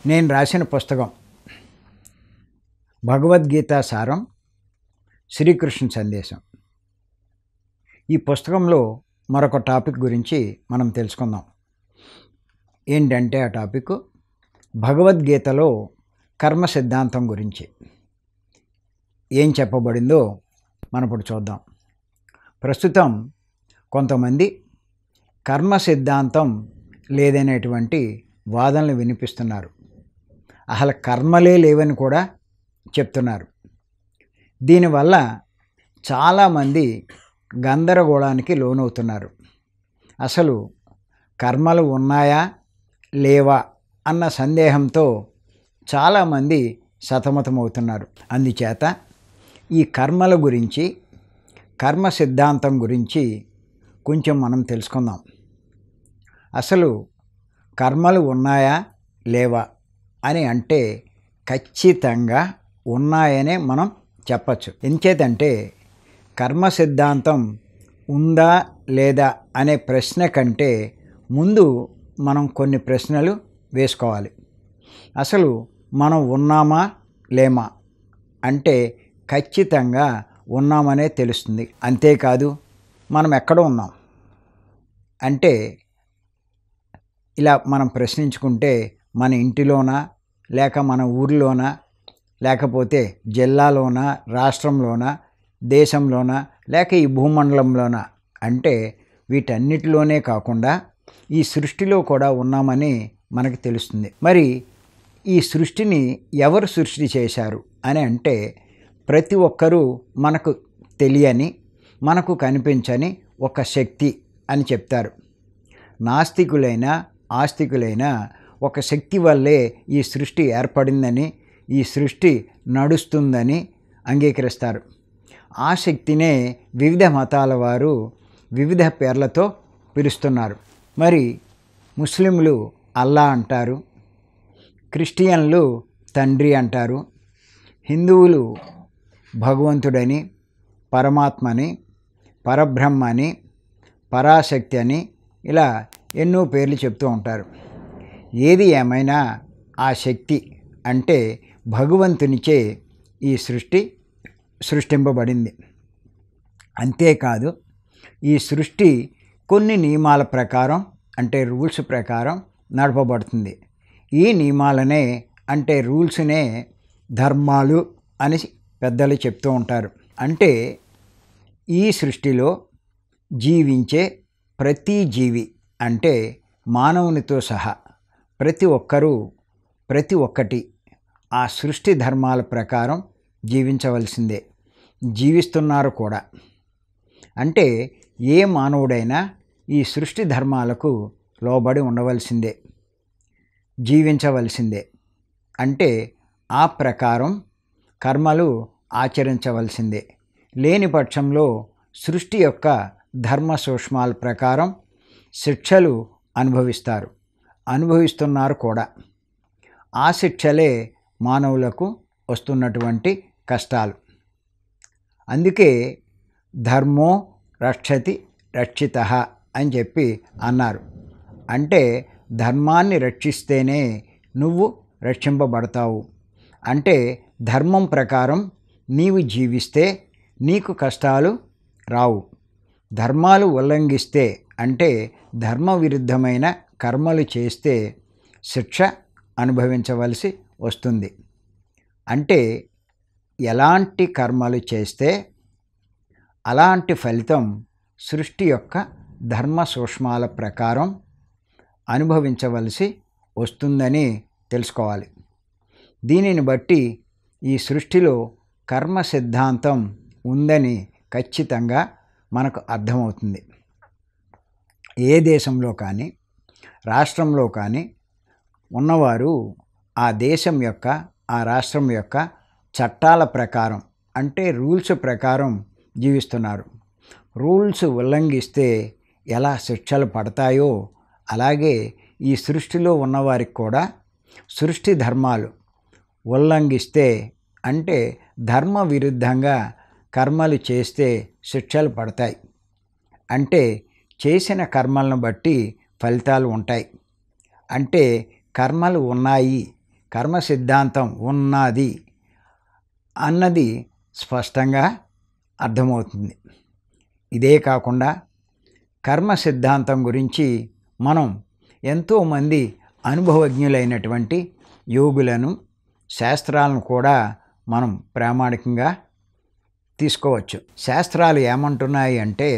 నేను రాసిన పుస్తకం భగవద్గీత సారం శ్రీకృష్ణ సందేశం ఈ పుస్తకంలో మరొక టాపిక్ గురించి మనం తెలుసుకుందాం ఏంటంటే ఆ టాపిక్ భగవద్గీతలో కర్మ సిద్ధాంతం గురించి ఏం చెప్పబడిందో మనం ఇప్పుడు చూద్దాం ప్రస్తుతం కొంతమంది కర్మ సిద్ధాంతం లేదనేటువంటి వాదనలు వినిపిస్తున్నారు అసలు కర్మలే లేవని కూడా చెప్తున్నారు దీనివల్ల చాలామంది గందరగోళానికి లోనవుతున్నారు అసలు కర్మలు ఉన్నాయా లేవా అన్న సందేహంతో చాలామంది సతమతమవుతున్నారు అందుచేత ఈ కర్మల గురించి కర్మ సిద్ధాంతం గురించి కొంచెం మనం తెలుసుకుందాం అసలు కర్మలు ఉన్నాయా లేవా అని అంటే ఖచ్చితంగా ఉన్నాయనే మనం చెప్పచ్చు ఎంచేతంటే కర్మ సిద్ధాంతం ఉందా లేదా అనే ప్రశ్న కంటే ముందు మనం కొన్ని ప్రశ్నలు వేసుకోవాలి అసలు మనం ఉన్నామా లేమా అంటే ఖచ్చితంగా ఉన్నామనే తెలుస్తుంది అంతేకాదు మనం ఎక్కడ ఉన్నాం అంటే ఇలా మనం ప్రశ్నించుకుంటే మన ఇంటిలోనా లేక మన ఊరిలోనా లేకపోతే జిల్లాలోనా రాష్ట్రంలోనా దేశంలోనా లేక ఈ భూమండలంలోనా అంటే వీటన్నిటిలోనే కాకుండా ఈ సృష్టిలో కూడా ఉన్నామని మనకు తెలుస్తుంది మరి ఈ సృష్టిని ఎవరు సృష్టి చేశారు అని అంటే ప్రతి ఒక్కరూ మనకు తెలియని మనకు కనిపించని ఒక శక్తి అని చెప్తారు నాస్తికులైన ఆస్తికులైన ఒక శక్తి వల్లే ఈ సృష్టి ఏర్పడిందని ఈ సృష్టి నడుస్తుందని అంగీకరిస్తారు ఆ శక్తినే వివిధ మతాల వారు వివిధ పేర్లతో పిలుస్తున్నారు మరి ముస్లింలు అల్లా అంటారు క్రిస్టియన్లు తండ్రి అంటారు హిందువులు భగవంతుడని పరమాత్మని పరబ్రహ్మని పరాశక్తి అని ఇలా ఎన్నో పేర్లు చెప్తూ ఉంటారు ఏది ఏమైనా ఆ శక్తి అంటే భగవంతునిచే ఈ సృష్టి సృష్టింపబడింది అంతేకాదు ఈ సృష్టి కొన్ని నియమాల ప్రకారం అంటే రూల్స్ ప్రకారం నడపబడుతుంది ఈ నియమాలనే అంటే రూల్స్నే ధర్మాలు అని పెద్దలు చెప్తూ ఉంటారు అంటే ఈ సృష్టిలో జీవించే ప్రతి జీవి అంటే మానవునితో సహా ప్రతి ఒక్కరూ ప్రతి ఒక్కటి ఆ సృష్టి ధర్మాల ప్రకారం జీవించవలసిందే జీవిస్తున్నారు కూడా అంటే ఏ మానవుడైనా ఈ సృష్టి ధర్మాలకు లోబడి ఉండవలసిందే జీవించవలసిందే అంటే ఆ ప్రకారం కర్మలు ఆచరించవలసిందే లేని పక్షంలో సృష్టి యొక్క ధర్మ సూక్ష్మాల ప్రకారం శిక్షలు అనుభవిస్తారు అనుభవిస్తున్నారు కూడా ఆ శిక్షలే మానవులకు వస్తున్నటువంటి కష్టాలు అందుకే ధర్మో రక్షతి రక్షిత అని చెప్పి అన్నారు అంటే ధర్మాన్ని రక్షిస్తేనే నువ్వు రక్షింపబడతావు అంటే ధర్మం ప్రకారం నీవు జీవిస్తే నీకు కష్టాలు రావు ధర్మాలు ఉల్లంఘిస్తే అంటే ధర్మ విరుద్ధమైన కర్మలు చేస్తే శిక్ష అనుభవించవలసి వస్తుంది అంటే ఎలాంటి కర్మలు చేస్తే అలాంటి ఫలితం సృష్టి యొక్క ధర్మ సూక్ష్మాల ప్రకారం అనుభవించవలసి వస్తుందని తెలుసుకోవాలి దీనిని బట్టి ఈ సృష్టిలో కర్మ సిద్ధాంతం ఉందని ఖచ్చితంగా మనకు అర్థమవుతుంది ఏ దేశంలో కానీ రాష్ట్రంలో కానీ ఉన్నవారు ఆ దేశం యొక్క ఆ రాష్ట్రం యొక్క చట్టాల ప్రకారం అంటే రూల్స్ ప్రకారం జీవిస్తున్నారు రూల్స్ ఉల్లంఘిస్తే ఎలా శిక్షలు పడతాయో అలాగే ఈ సృష్టిలో ఉన్నవారికి కూడా సృష్టి ధర్మాలు ఉల్లంఘిస్తే అంటే ధర్మ విరుద్ధంగా కర్మలు చేస్తే శిక్షలు పడతాయి అంటే చేసిన కర్మలను బట్టి ఫలితాలు ఉంటాయి అంటే కర్మలు ఉన్నాయి కర్మ సిద్ధాంతం ఉన్నది అన్నది స్పష్టంగా అర్థమవుతుంది ఇదే కాకుండా కర్మ సిద్ధాంతం గురించి మనం ఎంతోమంది అనుభవజ్ఞులైనటువంటి యోగులను శాస్త్రాలను కూడా మనం ప్రామాణికంగా తీసుకోవచ్చు శాస్త్రాలు ఏమంటున్నాయి అంటే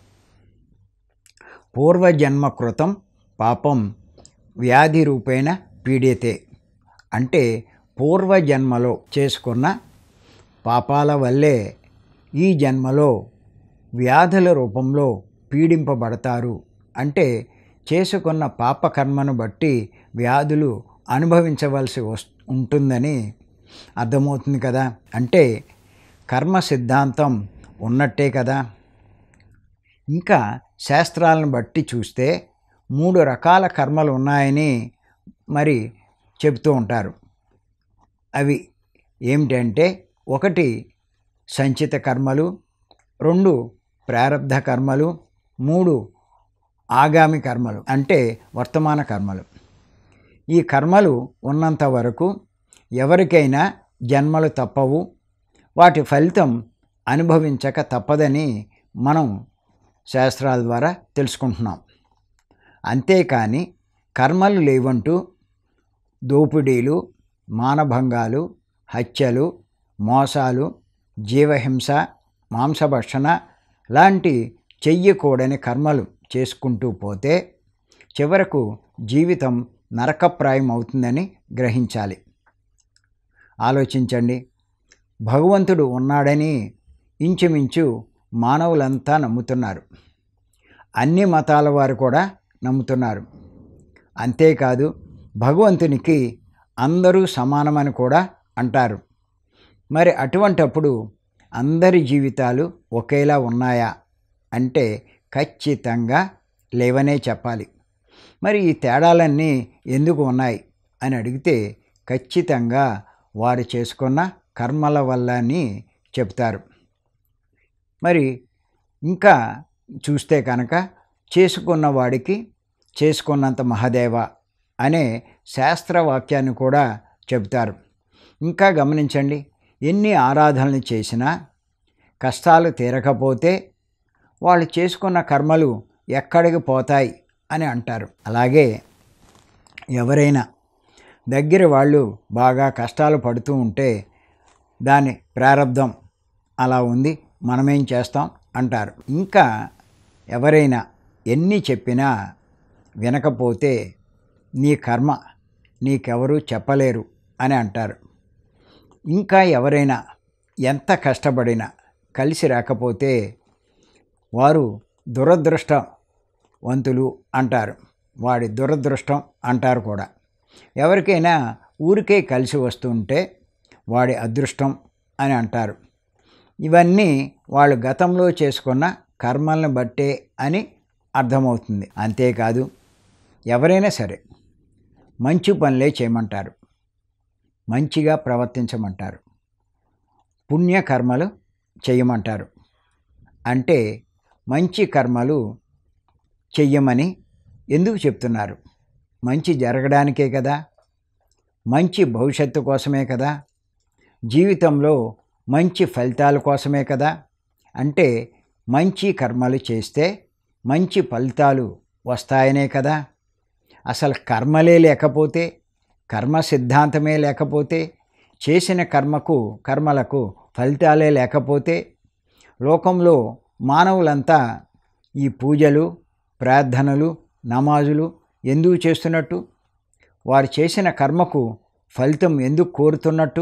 పూర్వజన్మ కృతం పాపం వ్యాధి రూపేణ పీడితే అంటే పూర్వజన్మలో చేసుకున్న పాపాల వల్లే ఈ జన్మలో వ్యాధుల రూపంలో పీడింపబడతారు అంటే చేసుకున్న పాపకర్మను బట్టి వ్యాధులు అనుభవించవలసి వస్ ఉంటుందని అర్థమవుతుంది కదా అంటే కర్మ సిద్ధాంతం ఉన్నట్టే కదా ఇంకా శాస్త్రాలను బట్టి చూస్తే మూడు రకాల కర్మలు ఉన్నాయని మరి చెబుతూ ఉంటారు అవి ఏమిటంటే ఒకటి సంచిత కర్మలు రెండు ప్రారంధ కర్మలు మూడు ఆగామి కర్మలు అంటే వర్తమాన కర్మలు ఈ కర్మలు ఉన్నంత వరకు ఎవరికైనా జన్మలు తప్పవు వాటి ఫలితం అనుభవించక తప్పదని మనం శాస్త్రాల ద్వారా తెలుసుకుంటున్నాం అంతేకాని కర్మలు లేవంటూ దోపిడీలు మానభంగాలు హత్యలు మోసాలు జీవహింస మాంసభక్షణ లాంటి చెయ్యకూడని కర్మలు చేసుకుంటూ పోతే చివరకు జీవితం నరకప్రాయం అవుతుందని గ్రహించాలి ఆలోచించండి భగవంతుడు ఉన్నాడని ఇంచుమించు మానవులంతా నమ్ముతున్నారు అన్ని మతాల వారు కూడా నమ్ముతున్నారు అంతేకాదు భగవంతునికి అందరూ సమానమని కూడా అంటారు మరి అటువంటప్పుడు అందరి జీవితాలు ఒకేలా ఉన్నాయా అంటే ఖచ్చితంగా లేవనే చెప్పాలి మరి ఈ తేడాలన్నీ ఎందుకు ఉన్నాయి అని అడిగితే ఖచ్చితంగా వారు చేసుకున్న కర్మల వల్ల అని చెప్తారు మరి ఇంకా చూస్తే కనుక చేసుకున్న వాడికి చేసుకున్నంత మహాదేవ అనే శాస్త్రవాక్యాన్ని కూడా చెబుతారు ఇంకా గమనించండి ఎన్ని ఆరాధనలు చేసినా కష్టాలు తీరకపోతే వాళ్ళు చేసుకున్న కర్మలు ఎక్కడికి పోతాయి అని అంటారు అలాగే ఎవరైనా దగ్గర వాళ్ళు బాగా కష్టాలు పడుతూ ఉంటే దాని ప్రారంధం అలా ఉంది మనమేం చేస్తాం అంటారు ఇంకా ఎవరైనా ఎన్ని చెప్పినా వినకపోతే నీ కర్మ నీకెవరూ చెప్పలేరు అని అంటారు ఇంకా ఎవరైనా ఎంత కష్టపడినా కలిసి రాకపోతే వారు దురదృష్టవంతులు అంటారు వాడి దురదృష్టం అంటారు కూడా ఎవరికైనా ఊరికే కలిసి వస్తుంటే వాడి అదృష్టం అని అంటారు ఇవన్నీ వాళ్ళు గతంలో చేసుకున్న కర్మలను బట్టే అని అర్థమవుతుంది అంతేకాదు ఎవరైనా సరే మంచి పనులే చేయమంటారు మంచిగా ప్రవర్తించమంటారు పుణ్యకర్మలు చేయమంటారు అంటే మంచి కర్మలు చెయ్యమని ఎందుకు చెప్తున్నారు మంచి జరగడానికే కదా మంచి భవిష్యత్తు కోసమే కదా జీవితంలో మంచి ఫలితాల కోసమే కదా అంటే మంచి కర్మలు చేస్తే మంచి ఫలితాలు వస్తాయనే కదా అసలు కర్మలే లేకపోతే కర్మ సిద్ధాంతమే లేకపోతే చేసిన కర్మకు కర్మలకు ఫలితాలే లేకపోతే లోకంలో మానవులంతా ఈ పూజలు ప్రార్థనలు నమాజులు ఎందుకు చేస్తున్నట్టు వారు చేసిన కర్మకు ఫలితం ఎందుకు కోరుతున్నట్టు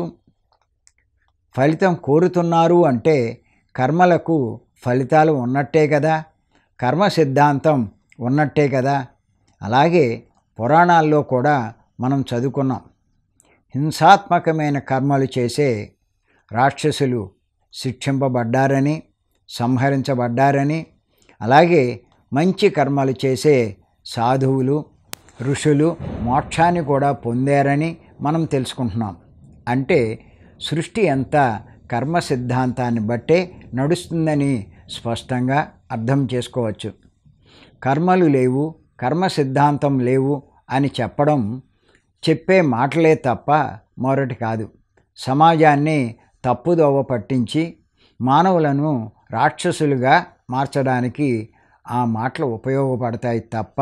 ఫలితం కోరుతున్నారు అంటే కర్మలకు ఫలితాలు ఉన్నట్టే కదా కర్మ సిద్ధాంతం ఉన్నట్టే కదా అలాగే పురాణాల్లో కూడా మనం చదువుకున్నాం హింసాత్మకమైన కర్మలు చేసే రాక్షసులు శిక్షింపబడ్డారని సంహరించబడ్డారని అలాగే మంచి కర్మలు చేసే సాధువులు ఋషులు మోక్షాన్ని కూడా పొందారని మనం తెలుసుకుంటున్నాం అంటే సృష్టి అంతా కర్మ సిద్ధాంతాన్ని బట్టే నడుస్తుందని స్పష్టంగా అర్థం చేసుకోవచ్చు కర్మలు లేవు కర్మ సిద్ధాంతం లేవు అని చెప్పడం చెప్పే మాటలే తప్ప మరొకటి కాదు సమాజాన్ని తప్పుదోవ పట్టించి మానవులను రాక్షసులుగా మార్చడానికి ఆ మాటలు ఉపయోగపడతాయి తప్ప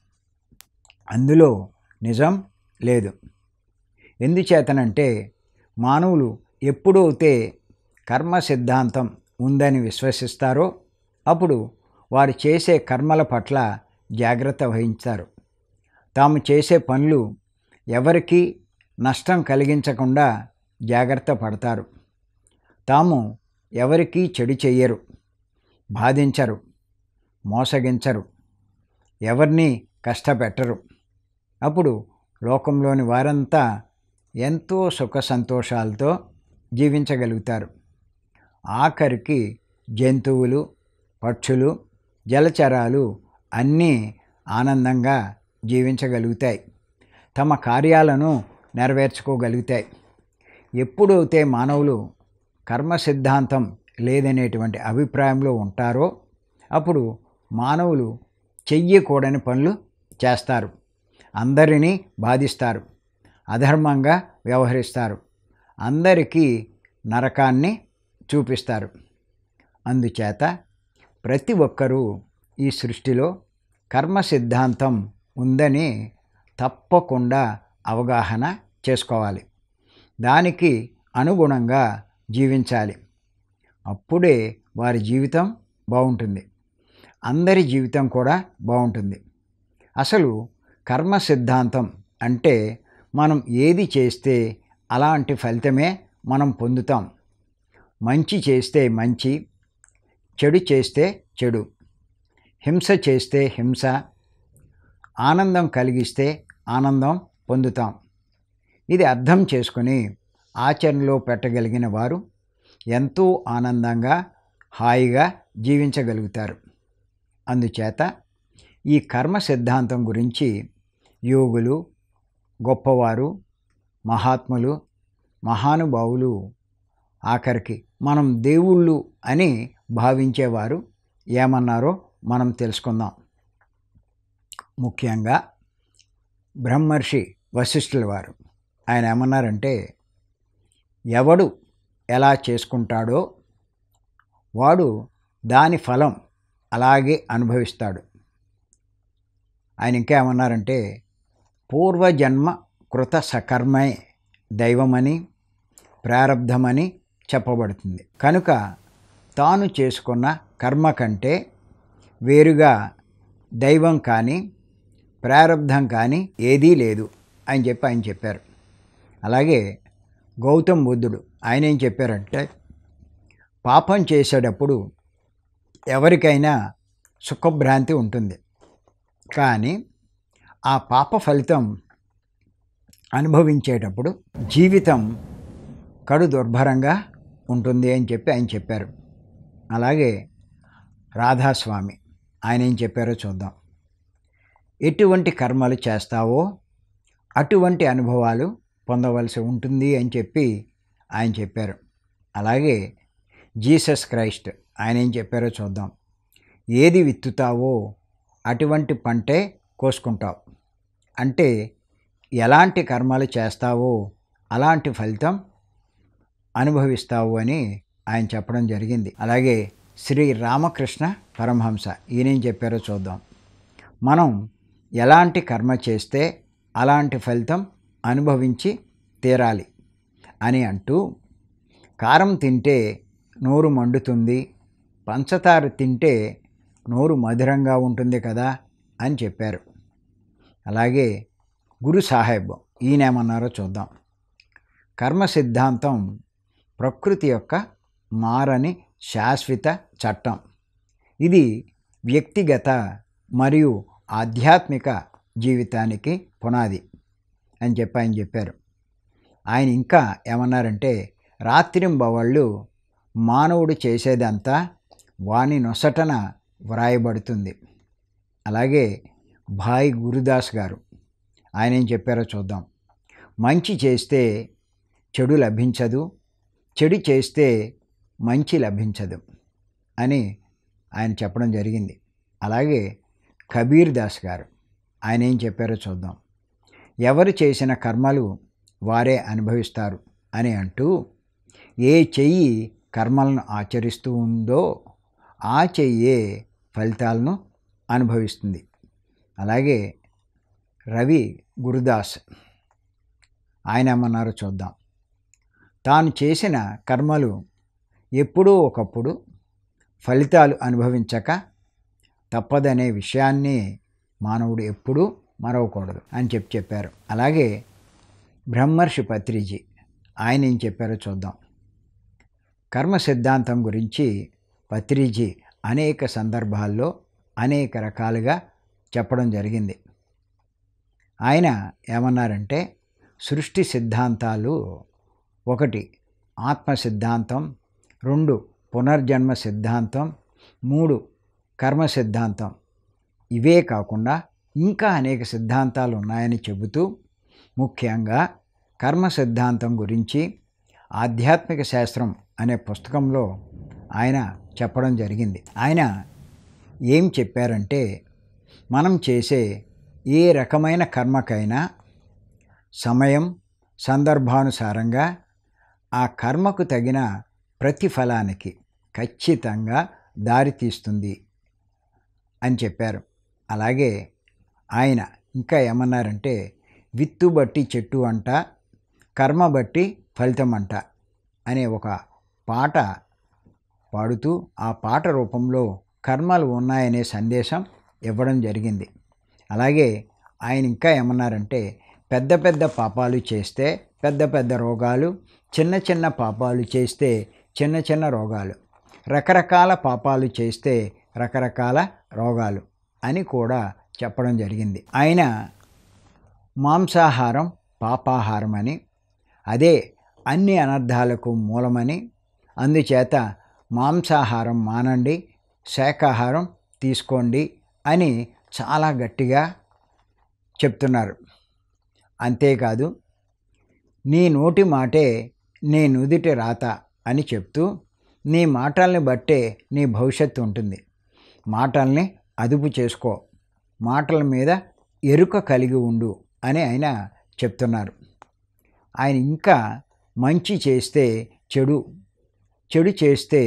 అందులో నిజం లేదు ఎందుచేతనంటే మానవులు ఎప్పుడైతే కర్మ సిద్ధాంతం ఉందని విశ్వసిస్తారో అప్పుడు వారు చేసే కర్మల పట్ల జాగ్రత్త వహించారు తాము చేసే పనులు ఎవరికీ నష్టం కలిగించకుండా జాగ్రత్త పడతారు తాము ఎవరికీ చెడు చెయ్యరు బాధించరు మోసగించరు ఎవరిని కష్టపెట్టరు అప్పుడు లోకంలోని వారంతా ఎంతో సుఖ సంతోషాలతో జీవించగలుగుతారు ఆఖరికి జంతువులు పక్షులు జలచరాలు అన్నీ ఆనందంగా జీవించగలుగుతాయి తమ కార్యాలను నెరవేర్చుకోగలుగుతాయి ఎప్పుడైతే మానవులు కర్మ సిద్ధాంతం లేదనేటువంటి అభిప్రాయంలో ఉంటారో అప్పుడు మానవులు చెయ్యకూడని పనులు చేస్తారు అందరినీ బాధిస్తారు అధర్మంగా వ్యవహరిస్తారు అందరికీ నరకాన్ని చూపిస్తారు అందుచేత ప్రతి ఒక్కరూ ఈ సృష్టిలో కర్మ సిద్ధాంతం ఉందని తప్పకుండా అవగాహన చేసుకోవాలి దానికి అనుగుణంగా జీవించాలి అప్పుడే వారి జీవితం బాగుంటుంది అందరి జీవితం కూడా బాగుంటుంది అసలు కర్మ సిద్ధాంతం అంటే మనం ఏది చేస్తే అలాంటి ఫలితమే మనం పొందుతాం మంచి చేస్తే మంచి చెడు చేస్తే చెడు హింస చేస్తే హింస ఆనందం కలిగిస్తే ఆనందం పొందుతాం ఇది అర్థం చేసుకొని ఆచరణలో పెట్టగలిగిన వారు ఎంతో ఆనందంగా హాయిగా జీవించగలుగుతారు అందుచేత ఈ కర్మ సిద్ధాంతం గురించి యోగులు గొప్పవారు మహాత్ములు మహానుభావులు ఆఖరికి మనం దేవుళ్ళు అని భావించేవారు ఏమన్నారో మనం తెలుసుకుందాం ముఖ్యంగా బ్రహ్మర్షి వశిష్ఠుల వారు ఆయన ఏమన్నారంటే ఎవడు ఎలా చేసుకుంటాడో వాడు దాని ఫలం అలాగే అనుభవిస్తాడు ఆయన ఇంకా ఏమన్నారంటే పూర్వజన్మ కృత సకర్మే దైవమని ప్రారంధమని చెప్పబడుతుంది కనుక తాను చేసుకున్న కర్మ కంటే వేరుగా దైవం కానీ ప్రారంధం కానీ ఏదీ లేదు అని చెప్పి ఆయన చెప్పారు అలాగే గౌతమ్ బుద్ధుడు ఆయన ఏం చెప్పారంటే పాపం చేసేటప్పుడు ఎవరికైనా సుఖభ్రాంతి ఉంటుంది కానీ ఆ పాప ఫలితం అనుభవించేటప్పుడు జీవితం కడు దుర్భరంగా ఉంటుంది అని చెప్పి ఆయన చెప్పారు అలాగే రాధాస్వామి ఆయన ఏం చెప్పారో చూద్దాం ఎటువంటి కర్మలు చేస్తావో అటువంటి అనుభవాలు పొందవలసి ఉంటుంది అని చెప్పి ఆయన చెప్పారు అలాగే జీసస్ క్రైస్ట్ ఆయన ఏం చెప్పారో చూద్దాం ఏది విత్తుతావో అటువంటి పంటే కోసుకుంటావు అంటే ఎలాంటి కర్మలు చేస్తావో అలాంటి ఫలితం అనుభవిస్తావు అని ఆయన చెప్పడం జరిగింది అలాగే శ్రీ రామకృష్ణ పరమహంస ఈయనేం చెప్పారో చూద్దాం మనం ఎలాంటి కర్మ చేస్తే అలాంటి ఫలితం అనుభవించి తీరాలి అని అంటూ కారం తింటే నోరు మండుతుంది పంచదార తింటే నోరు మధురంగా ఉంటుంది కదా అని చెప్పారు అలాగే గురు సాహెబ్ ఈయనేమన్నారో చూద్దాం కర్మ సిద్ధాంతం ప్రకృతి యొక్క మారని శాశ్వత చట్టం ఇది వ్యక్తిగత మరియు ఆధ్యాత్మిక జీవితానికి పునాది అని చెప్పి ఆయన చెప్పారు ఆయన ఇంకా ఏమన్నారంటే రాత్రింబవళ్ళు మానవుడు చేసేదంతా వాని నొసటన వ్రాయబడుతుంది అలాగే భాయ్ గురుదాస్ గారు ఆయన ఏం చెప్పారో చూద్దాం మంచి చేస్తే చెడు లభించదు చెడు చేస్తే మంచి లభించదు అని ఆయన చెప్పడం జరిగింది అలాగే కబీర్ దాస్ గారు ఆయన ఏం చెప్పారో చూద్దాం ఎవరు చేసిన కర్మలు వారే అనుభవిస్తారు అని అంటూ ఏ చెయ్యి కర్మలను ఆచరిస్తూ ఉందో ఆ చెయ్యే ఫలితాలను అనుభవిస్తుంది అలాగే రవి గురుదాస్ ఆయన ఏమన్నారో చూద్దాం తాను చేసిన కర్మలు ఎప్పుడూ ఒకప్పుడు ఫలితాలు అనుభవించక తప్పదనే విషయాన్ని మానవుడు ఎప్పుడూ మరవకూడదు అని చెప్పి చెప్పారు అలాగే బ్రహ్మర్షి పత్రిజీ ఆయన ఏం చెప్పారో చూద్దాం కర్మ సిద్ధాంతం గురించి పత్రిజీ అనేక సందర్భాల్లో అనేక రకాలుగా చెప్పడం జరిగింది ఆయన ఏమన్నారంటే సృష్టి సిద్ధాంతాలు ఒకటి ఆత్మ సిద్ధాంతం రెండు పునర్జన్మ సిద్ధాంతం మూడు కర్మ సిద్ధాంతం ఇవే కాకుండా ఇంకా అనేక సిద్ధాంతాలు ఉన్నాయని చెబుతూ ముఖ్యంగా కర్మ సిద్ధాంతం గురించి ఆధ్యాత్మిక శాస్త్రం అనే పుస్తకంలో ఆయన చెప్పడం జరిగింది ఆయన ఏం చెప్పారంటే మనం చేసే ఏ రకమైన కర్మకైనా సమయం సందర్భానుసారంగా ఆ కర్మకు తగిన ప్రతిఫలానికి ఖచ్చితంగా దారితీస్తుంది అని చెప్పారు అలాగే ఆయన ఇంకా ఏమన్నారంటే విత్తు బట్టి చెట్టు అంట కర్మ బట్టి ఫలితం అంట అనే ఒక పాట పాడుతూ ఆ పాట రూపంలో కర్మలు ఉన్నాయనే సందేశం ఇవ్వడం జరిగింది అలాగే ఆయన ఇంకా ఏమన్నారంటే పెద్ద పెద్ద పాపాలు చేస్తే పెద్ద పెద్ద రోగాలు చిన్న చిన్న పాపాలు చేస్తే చిన్న చిన్న రోగాలు రకరకాల పాపాలు చేస్తే రకరకాల రోగాలు అని కూడా చెప్పడం జరిగింది ఆయన మాంసాహారం పాపాహారం అని అదే అన్ని అనర్థాలకు మూలమని అందుచేత మాంసాహారం మానండి శాకాహారం తీసుకోండి అని చాలా గట్టిగా చెప్తున్నారు అంతేకాదు నీ నోటి మాటే నీ నుదిటి రాత అని చెప్తూ నీ మాటల్ని బట్టే నీ భవిష్యత్తు ఉంటుంది మాటల్ని అదుపు చేసుకో మాటల మీద ఎరుక కలిగి ఉండు అని ఆయన చెప్తున్నారు ఆయన ఇంకా మంచి చేస్తే చెడు చెడు చేస్తే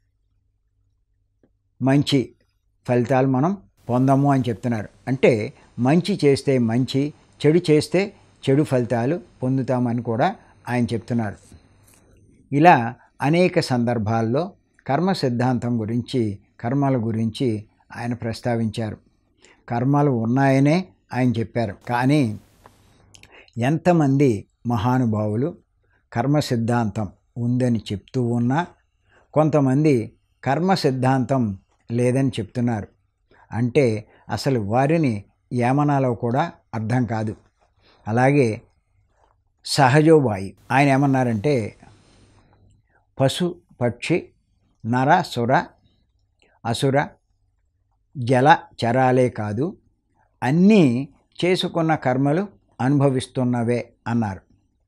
మంచి ఫలితాలు మనం పొందము అని చెప్తున్నారు అంటే మంచి చేస్తే మంచి చెడు చేస్తే చెడు ఫలితాలు పొందుతామని కూడా ఆయన చెప్తున్నారు ఇలా అనేక సందర్భాల్లో కర్మ సిద్ధాంతం గురించి కర్మల గురించి ఆయన ప్రస్తావించారు కర్మలు ఉన్నాయనే ఆయన చెప్పారు కానీ ఎంతమంది మహానుభావులు కర్మ సిద్ధాంతం ఉందని చెప్తూ ఉన్నా కొంతమంది కర్మ సిద్ధాంతం లేదని చెప్తున్నారు అంటే అసలు వారిని ఏమనాలో కూడా అర్థం కాదు అలాగే సహజోబాయి ఆయన ఏమన్నారంటే పశు పక్షి నర సుర అసుర జల చరాలే కాదు అన్నీ చేసుకున్న కర్మలు అనుభవిస్తున్నవే అన్నారు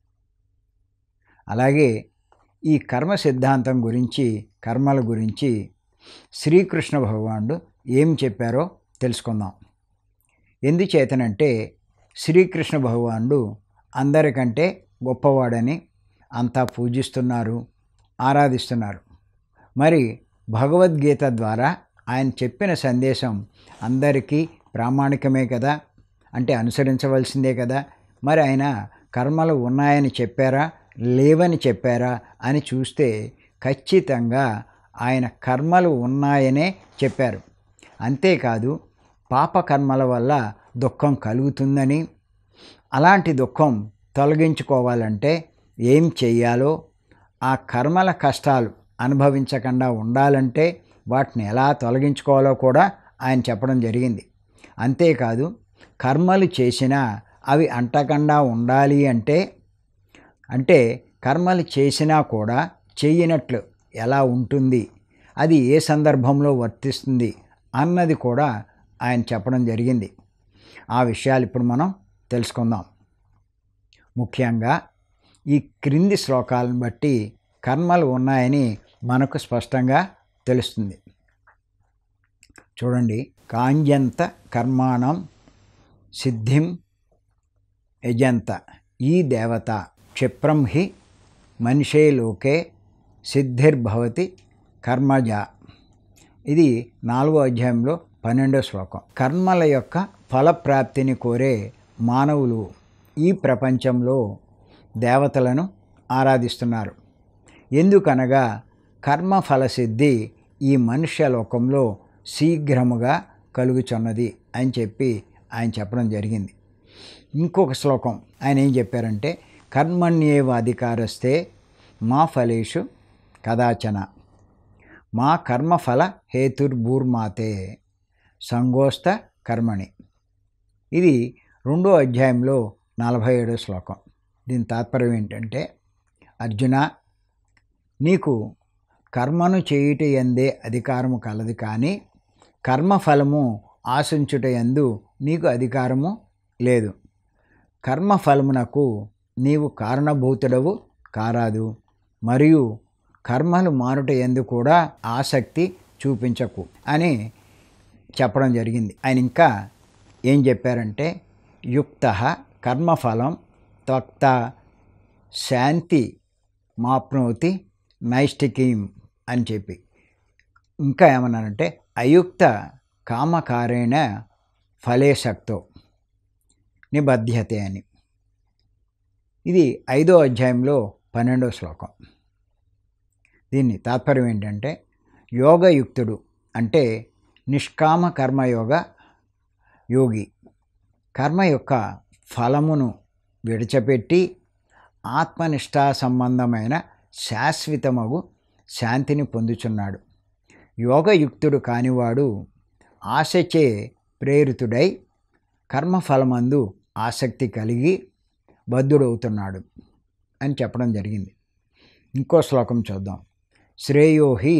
అలాగే ఈ కర్మ సిద్ధాంతం గురించి కర్మల గురించి శ్రీకృష్ణ భగవానుడు ఏం చెప్పారో తెలుసుకుందాం ఎందుచేతనంటే శ్రీకృష్ణ భగవానుడు అందరికంటే గొప్పవాడని అంతా పూజిస్తున్నారు ఆరాధిస్తున్నారు మరి భగవద్గీత ద్వారా ఆయన చెప్పిన సందేశం అందరికీ ప్రామాణికమే కదా అంటే అనుసరించవలసిందే కదా మరి ఆయన కర్మలు ఉన్నాయని చెప్పారా లేవని చెప్పారా అని చూస్తే ఖచ్చితంగా ఆయన కర్మలు ఉన్నాయనే చెప్పారు అంతేకాదు పాపకర్మల వల్ల దుఃఖం కలుగుతుందని అలాంటి దుఃఖం తొలగించుకోవాలంటే ఏం చెయ్యాలో ఆ కర్మల కష్టాలు అనుభవించకుండా ఉండాలంటే వాటిని ఎలా తొలగించుకోవాలో కూడా ఆయన చెప్పడం జరిగింది అంతేకాదు కర్మలు చేసినా అవి అంటకుండా ఉండాలి అంటే అంటే కర్మలు చేసినా కూడా చెయ్యనట్లు ఎలా ఉంటుంది అది ఏ సందర్భంలో వర్తిస్తుంది అన్నది కూడా ఆయన చెప్పడం జరిగింది ఆ విషయాలు ఇప్పుడు మనం తెలుసుకుందాం ముఖ్యంగా ఈ క్రింది శ్లోకాలను బట్టి కర్మలు ఉన్నాయని మనకు స్పష్టంగా తెలుస్తుంది చూడండి కాంజంత కర్మాణం సిద్ధిం యజంత ఈ దేవత క్షిప్రం హి మనిషే లోకే సిద్ధిర్భవతి కర్మజ ఇది నాలుగో అధ్యాయంలో పన్నెండో శ్లోకం కర్మల యొక్క ఫలప్రాప్తిని కోరే మానవులు ఈ ప్రపంచంలో దేవతలను ఆరాధిస్తున్నారు ఎందుకనగా కర్మ ఫలసిద్ధి ఈ మనుష్య లోకంలో శీఘ్రముగా కలుగుచున్నది అని చెప్పి ఆయన చెప్పడం జరిగింది ఇంకొక శ్లోకం ఆయన ఏం చెప్పారంటే కర్మణ్యేవ అధికారస్తే మా ఫలేషు కదాచన మా కర్మఫల హేతుర్భూర్మాతే సంగోస్త కర్మణి ఇది రెండో అధ్యాయంలో నలభై ఏడో శ్లోకం దీని తాత్పర్యం ఏంటంటే అర్జున నీకు కర్మను చేయుట ఎందే అధికారము కలదు కానీ కర్మఫలము ఆశించుట ఎందు నీకు అధికారము లేదు కర్మఫలమునకు నీవు కారణభూతుడవు కారాదు మరియు కర్మలు మారుట ఎందు కూడా ఆసక్తి చూపించకు అని చెప్పడం జరిగింది ఆయన ఇంకా ఏం చెప్పారంటే యుక్త కర్మఫలం త్వక్త శాంతి మాప్నోతి నైష్టికీం అని చెప్పి ఇంకా ఏమన్నారంటే అయుక్త కామకారేణ ఫలేశక్తో నిబధ్యతే అని ఇది ఐదో అధ్యాయంలో పన్నెండో శ్లోకం దీన్ని తాత్పర్యం ఏంటంటే యోగయుక్తుడు అంటే నిష్కామ కర్మయోగ యోగి కర్మ యొక్క ఫలమును విడిచిపెట్టి ఆత్మనిష్టా సంబంధమైన శాశ్వతమగు శాంతిని పొందుచున్నాడు యోగయుక్తుడు కానివాడు ఆశచే ప్రేరితుడై కర్మఫలమందు ఆసక్తి కలిగి బద్ధుడవుతున్నాడు అని చెప్పడం జరిగింది ఇంకో శ్లోకం చూద్దాం శ్రేయోహి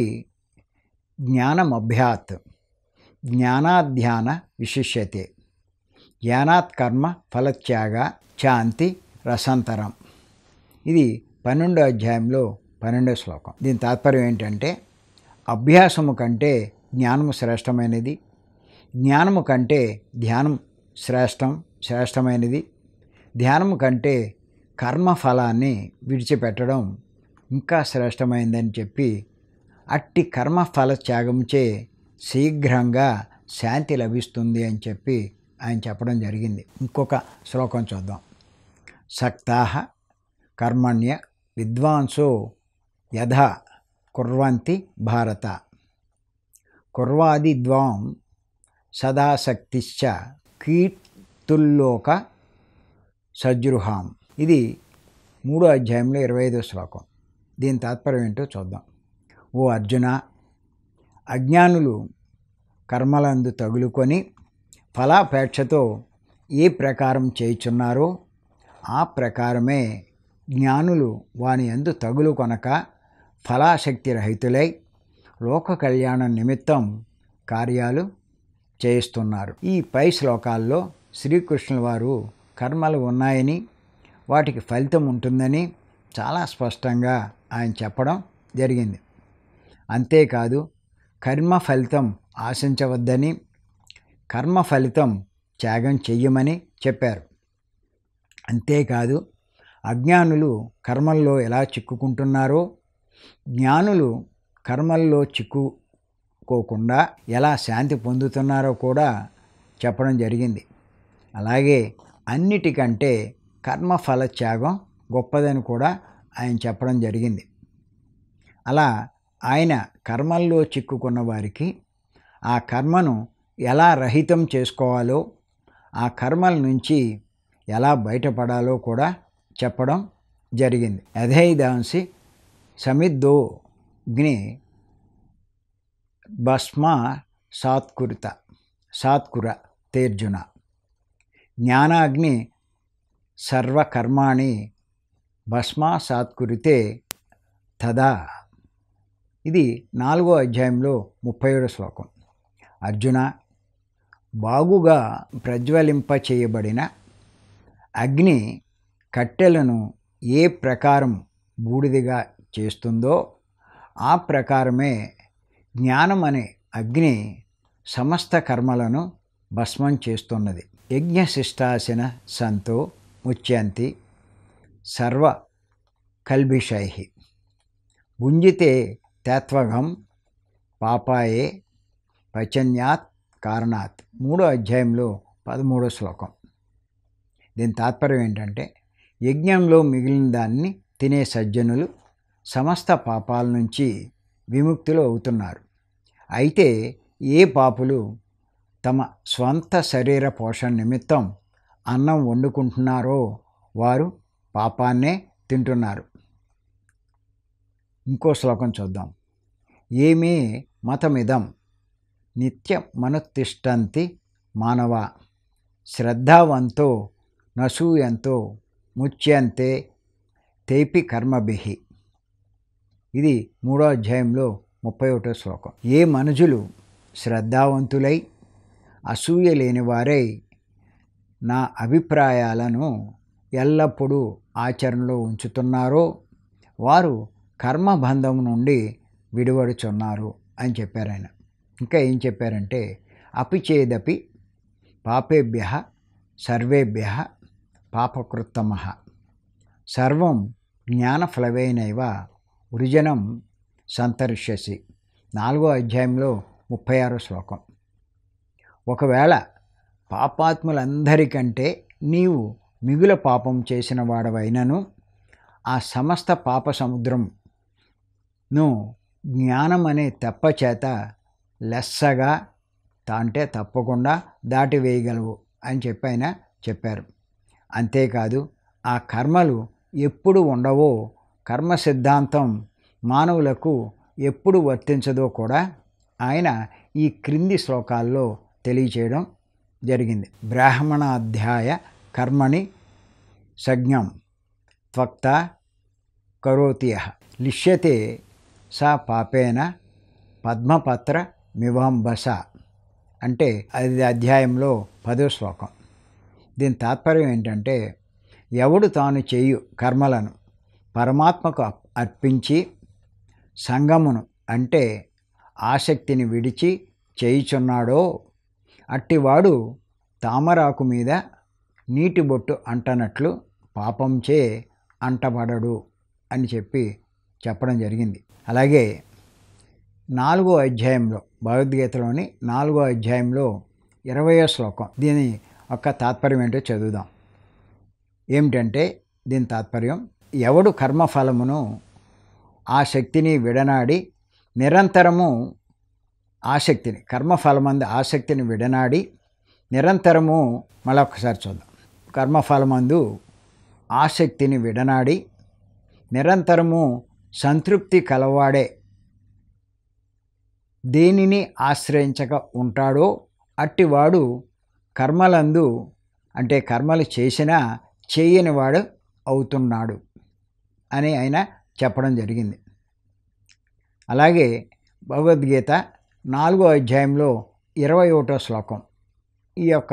జ్ఞానమభ్యాత్ జ్ఞానాధ్యాన విశిష్యతే జ్ఞానాత్ కర్మ ఫలత్యాగ శాంతి రసాంతరం ఇది పన్నెండో అధ్యాయంలో పన్నెండో శ్లోకం దీని తాత్పర్యం ఏంటంటే అభ్యాసము కంటే జ్ఞానము శ్రేష్టమైనది జ్ఞానము కంటే ధ్యానం శ్రేష్టం శ్రేష్టమైనది ధ్యానము కంటే కర్మఫలాన్ని విడిచిపెట్టడం ఇంకా శ్రేష్టమైందని చెప్పి అట్టి కర్మఫల త్యాగంచే శీఘ్రంగా శాంతి లభిస్తుంది అని చెప్పి ఆయన చెప్పడం జరిగింది ఇంకొక శ్లోకం చూద్దాం సక్తాహ కర్మణ్య విద్వాంసో యథా కుర్వంతి భారత కుర్వాది ద్వాం సదాశక్తిశ్చ కీర్తుల్లోక సజృహాం ఇది మూడో అధ్యాయంలో ఇరవై ఐదో శ్లోకం దీని తాత్పర్యం ఏంటో చూద్దాం ఓ అర్జున అజ్ఞానులు కర్మలందు తగులుకొని ఫలాపేక్షతో ఏ ప్రకారం చేయుచున్నారో ఆ ప్రకారమే జ్ఞానులు వాని ఎందు తగులు కొనక ఫలాశక్తి రహితులై లోక కళ్యాణం నిమిత్తం కార్యాలు చేయిస్తున్నారు ఈ పై శ్లోకాల్లో శ్రీకృష్ణుల వారు కర్మలు ఉన్నాయని వాటికి ఫలితం ఉంటుందని చాలా స్పష్టంగా ఆయన చెప్పడం జరిగింది అంతేకాదు కర్మ ఫలితం ఆశించవద్దని కర్మ ఫలితం త్యాగం చెయ్యమని చెప్పారు అంతేకాదు అజ్ఞానులు కర్మల్లో ఎలా చిక్కుకుంటున్నారో జ్ఞానులు కర్మల్లో చిక్కుకోకుండా ఎలా శాంతి పొందుతున్నారో కూడా చెప్పడం జరిగింది అలాగే అన్నిటికంటే కర్మఫల త్యాగం గొప్పదని కూడా ఆయన చెప్పడం జరిగింది అలా ఆయన కర్మల్లో చిక్కుకున్న వారికి ఆ కర్మను ఎలా రహితం చేసుకోవాలో ఆ కర్మల నుంచి ఎలా బయటపడాలో కూడా చెప్పడం జరిగింది యథైదాంసి సమిద్దో అగ్ని భస్మ సాత్కురిత సాత్కుర తేర్జున జ్ఞానాగ్ని సర్వకర్మాణి భస్మా సాత్కురితే తదా ఇది నాలుగో అధ్యాయంలో ముప్పై ఏడో శ్లోకం అర్జున బాగుగా ప్రజ్వలింప చేయబడిన అగ్ని కట్టెలను ఏ ప్రకారం బూడిదిగా చేస్తుందో ఆ ప్రకారమే జ్ఞానం అనే అగ్ని సమస్త కర్మలను భస్మం చేస్తున్నది యజ్ఞశిష్టాసిన సంతో ముచ్యంతి సర్వ కల్బిషై భుంజితే తత్వగం పాపాయే పచన్యాత్ కారణాత్ మూడో అధ్యాయంలో పదమూడో శ్లోకం దీని తాత్పర్యం ఏంటంటే యజ్ఞంలో మిగిలిన దాన్ని తినే సజ్జనులు సమస్త పాపాల నుంచి విముక్తులు అవుతున్నారు అయితే ఏ పాపులు తమ స్వంత శరీర పోషణ నిమిత్తం అన్నం వండుకుంటున్నారో వారు పాపాన్నే తింటున్నారు ఇంకో శ్లోకం చూద్దాం ఏమే మతమిదం నిత్య మనుతిష్టంతి మానవ శ్రద్ధావంతో నసూయంతో ముచ్యంతే తేపి కర్మభిహి ఇది మూడో అధ్యాయంలో ముప్పై ఒకటో శ్లోకం ఏ మనుజులు శ్రద్ధావంతులై అసూయ లేని వారై నా అభిప్రాయాలను ఎల్లప్పుడూ ఆచరణలో ఉంచుతున్నారో వారు కర్మబంధం నుండి విడివడుచున్నారు అని చెప్పారు ఆయన ఇంకా ఏం చెప్పారంటే అపిచేదపి పాపేభ్య సర్వేభ్య పాపకృత్తమ సర్వం జ్ఞానఫలవేనైవ వృజనం సంతరిష్యసి నాలుగో అధ్యాయంలో ముప్పై ఆరో శ్లోకం ఒకవేళ పాపాత్ములందరికంటే నీవు మిగుల పాపం చేసిన వాడవైనను ఆ సమస్త పాప సముద్రంను జ్ఞానం అనే తెప్ప చేత లెస్సగా అంటే తప్పకుండా దాటివేయగలవు అని చెప్పి ఆయన చెప్పారు అంతేకాదు ఆ కర్మలు ఎప్పుడు ఉండవో కర్మ సిద్ధాంతం మానవులకు ఎప్పుడు వర్తించదో కూడా ఆయన ఈ క్రింది శ్లోకాల్లో తెలియచేయడం జరిగింది బ్రాహ్మణాధ్యాయ కర్మణి సజ్ఞం త్వక్త కరోతియ లిష్యతే సా పాపేన పద్మపత్ర మివంబస అంటే అది అధ్యాయంలో పదో శ్లోకం దీని తాత్పర్యం ఏంటంటే ఎవడు తాను చేయు కర్మలను పరమాత్మకు అర్పించి సంగమును అంటే ఆసక్తిని విడిచి చేయుచున్నాడో అట్టివాడు తామరాకు మీద నీటి బొట్టు అంటనట్లు పాపంచే అంటబడడు అని చెప్పి చెప్పడం జరిగింది అలాగే నాలుగో అధ్యాయంలో భగవద్గీతలోని నాలుగో అధ్యాయంలో ఇరవయో శ్లోకం దీని యొక్క తాత్పర్యం ఏంటో చదువుదాం ఏమిటంటే దీని తాత్పర్యం ఎవడు కర్మఫలమును ఆ శక్తిని విడనాడి నిరంతరము ఆసక్తిని కర్మఫలమందు ఆసక్తిని విడనాడి నిరంతరము మళ్ళీ ఒక్కసారి చూద్దాం కర్మఫలమందు ఆసక్తిని విడనాడి నిరంతరము సంతృప్తి కలవాడే దేనిని ఆశ్రయించక ఉంటాడో అట్టివాడు కర్మలందు అంటే కర్మలు చేసినా చేయనివాడు అవుతున్నాడు అని ఆయన చెప్పడం జరిగింది అలాగే భగవద్గీత నాలుగో అధ్యాయంలో ఇరవై ఒకటో శ్లోకం ఈ యొక్క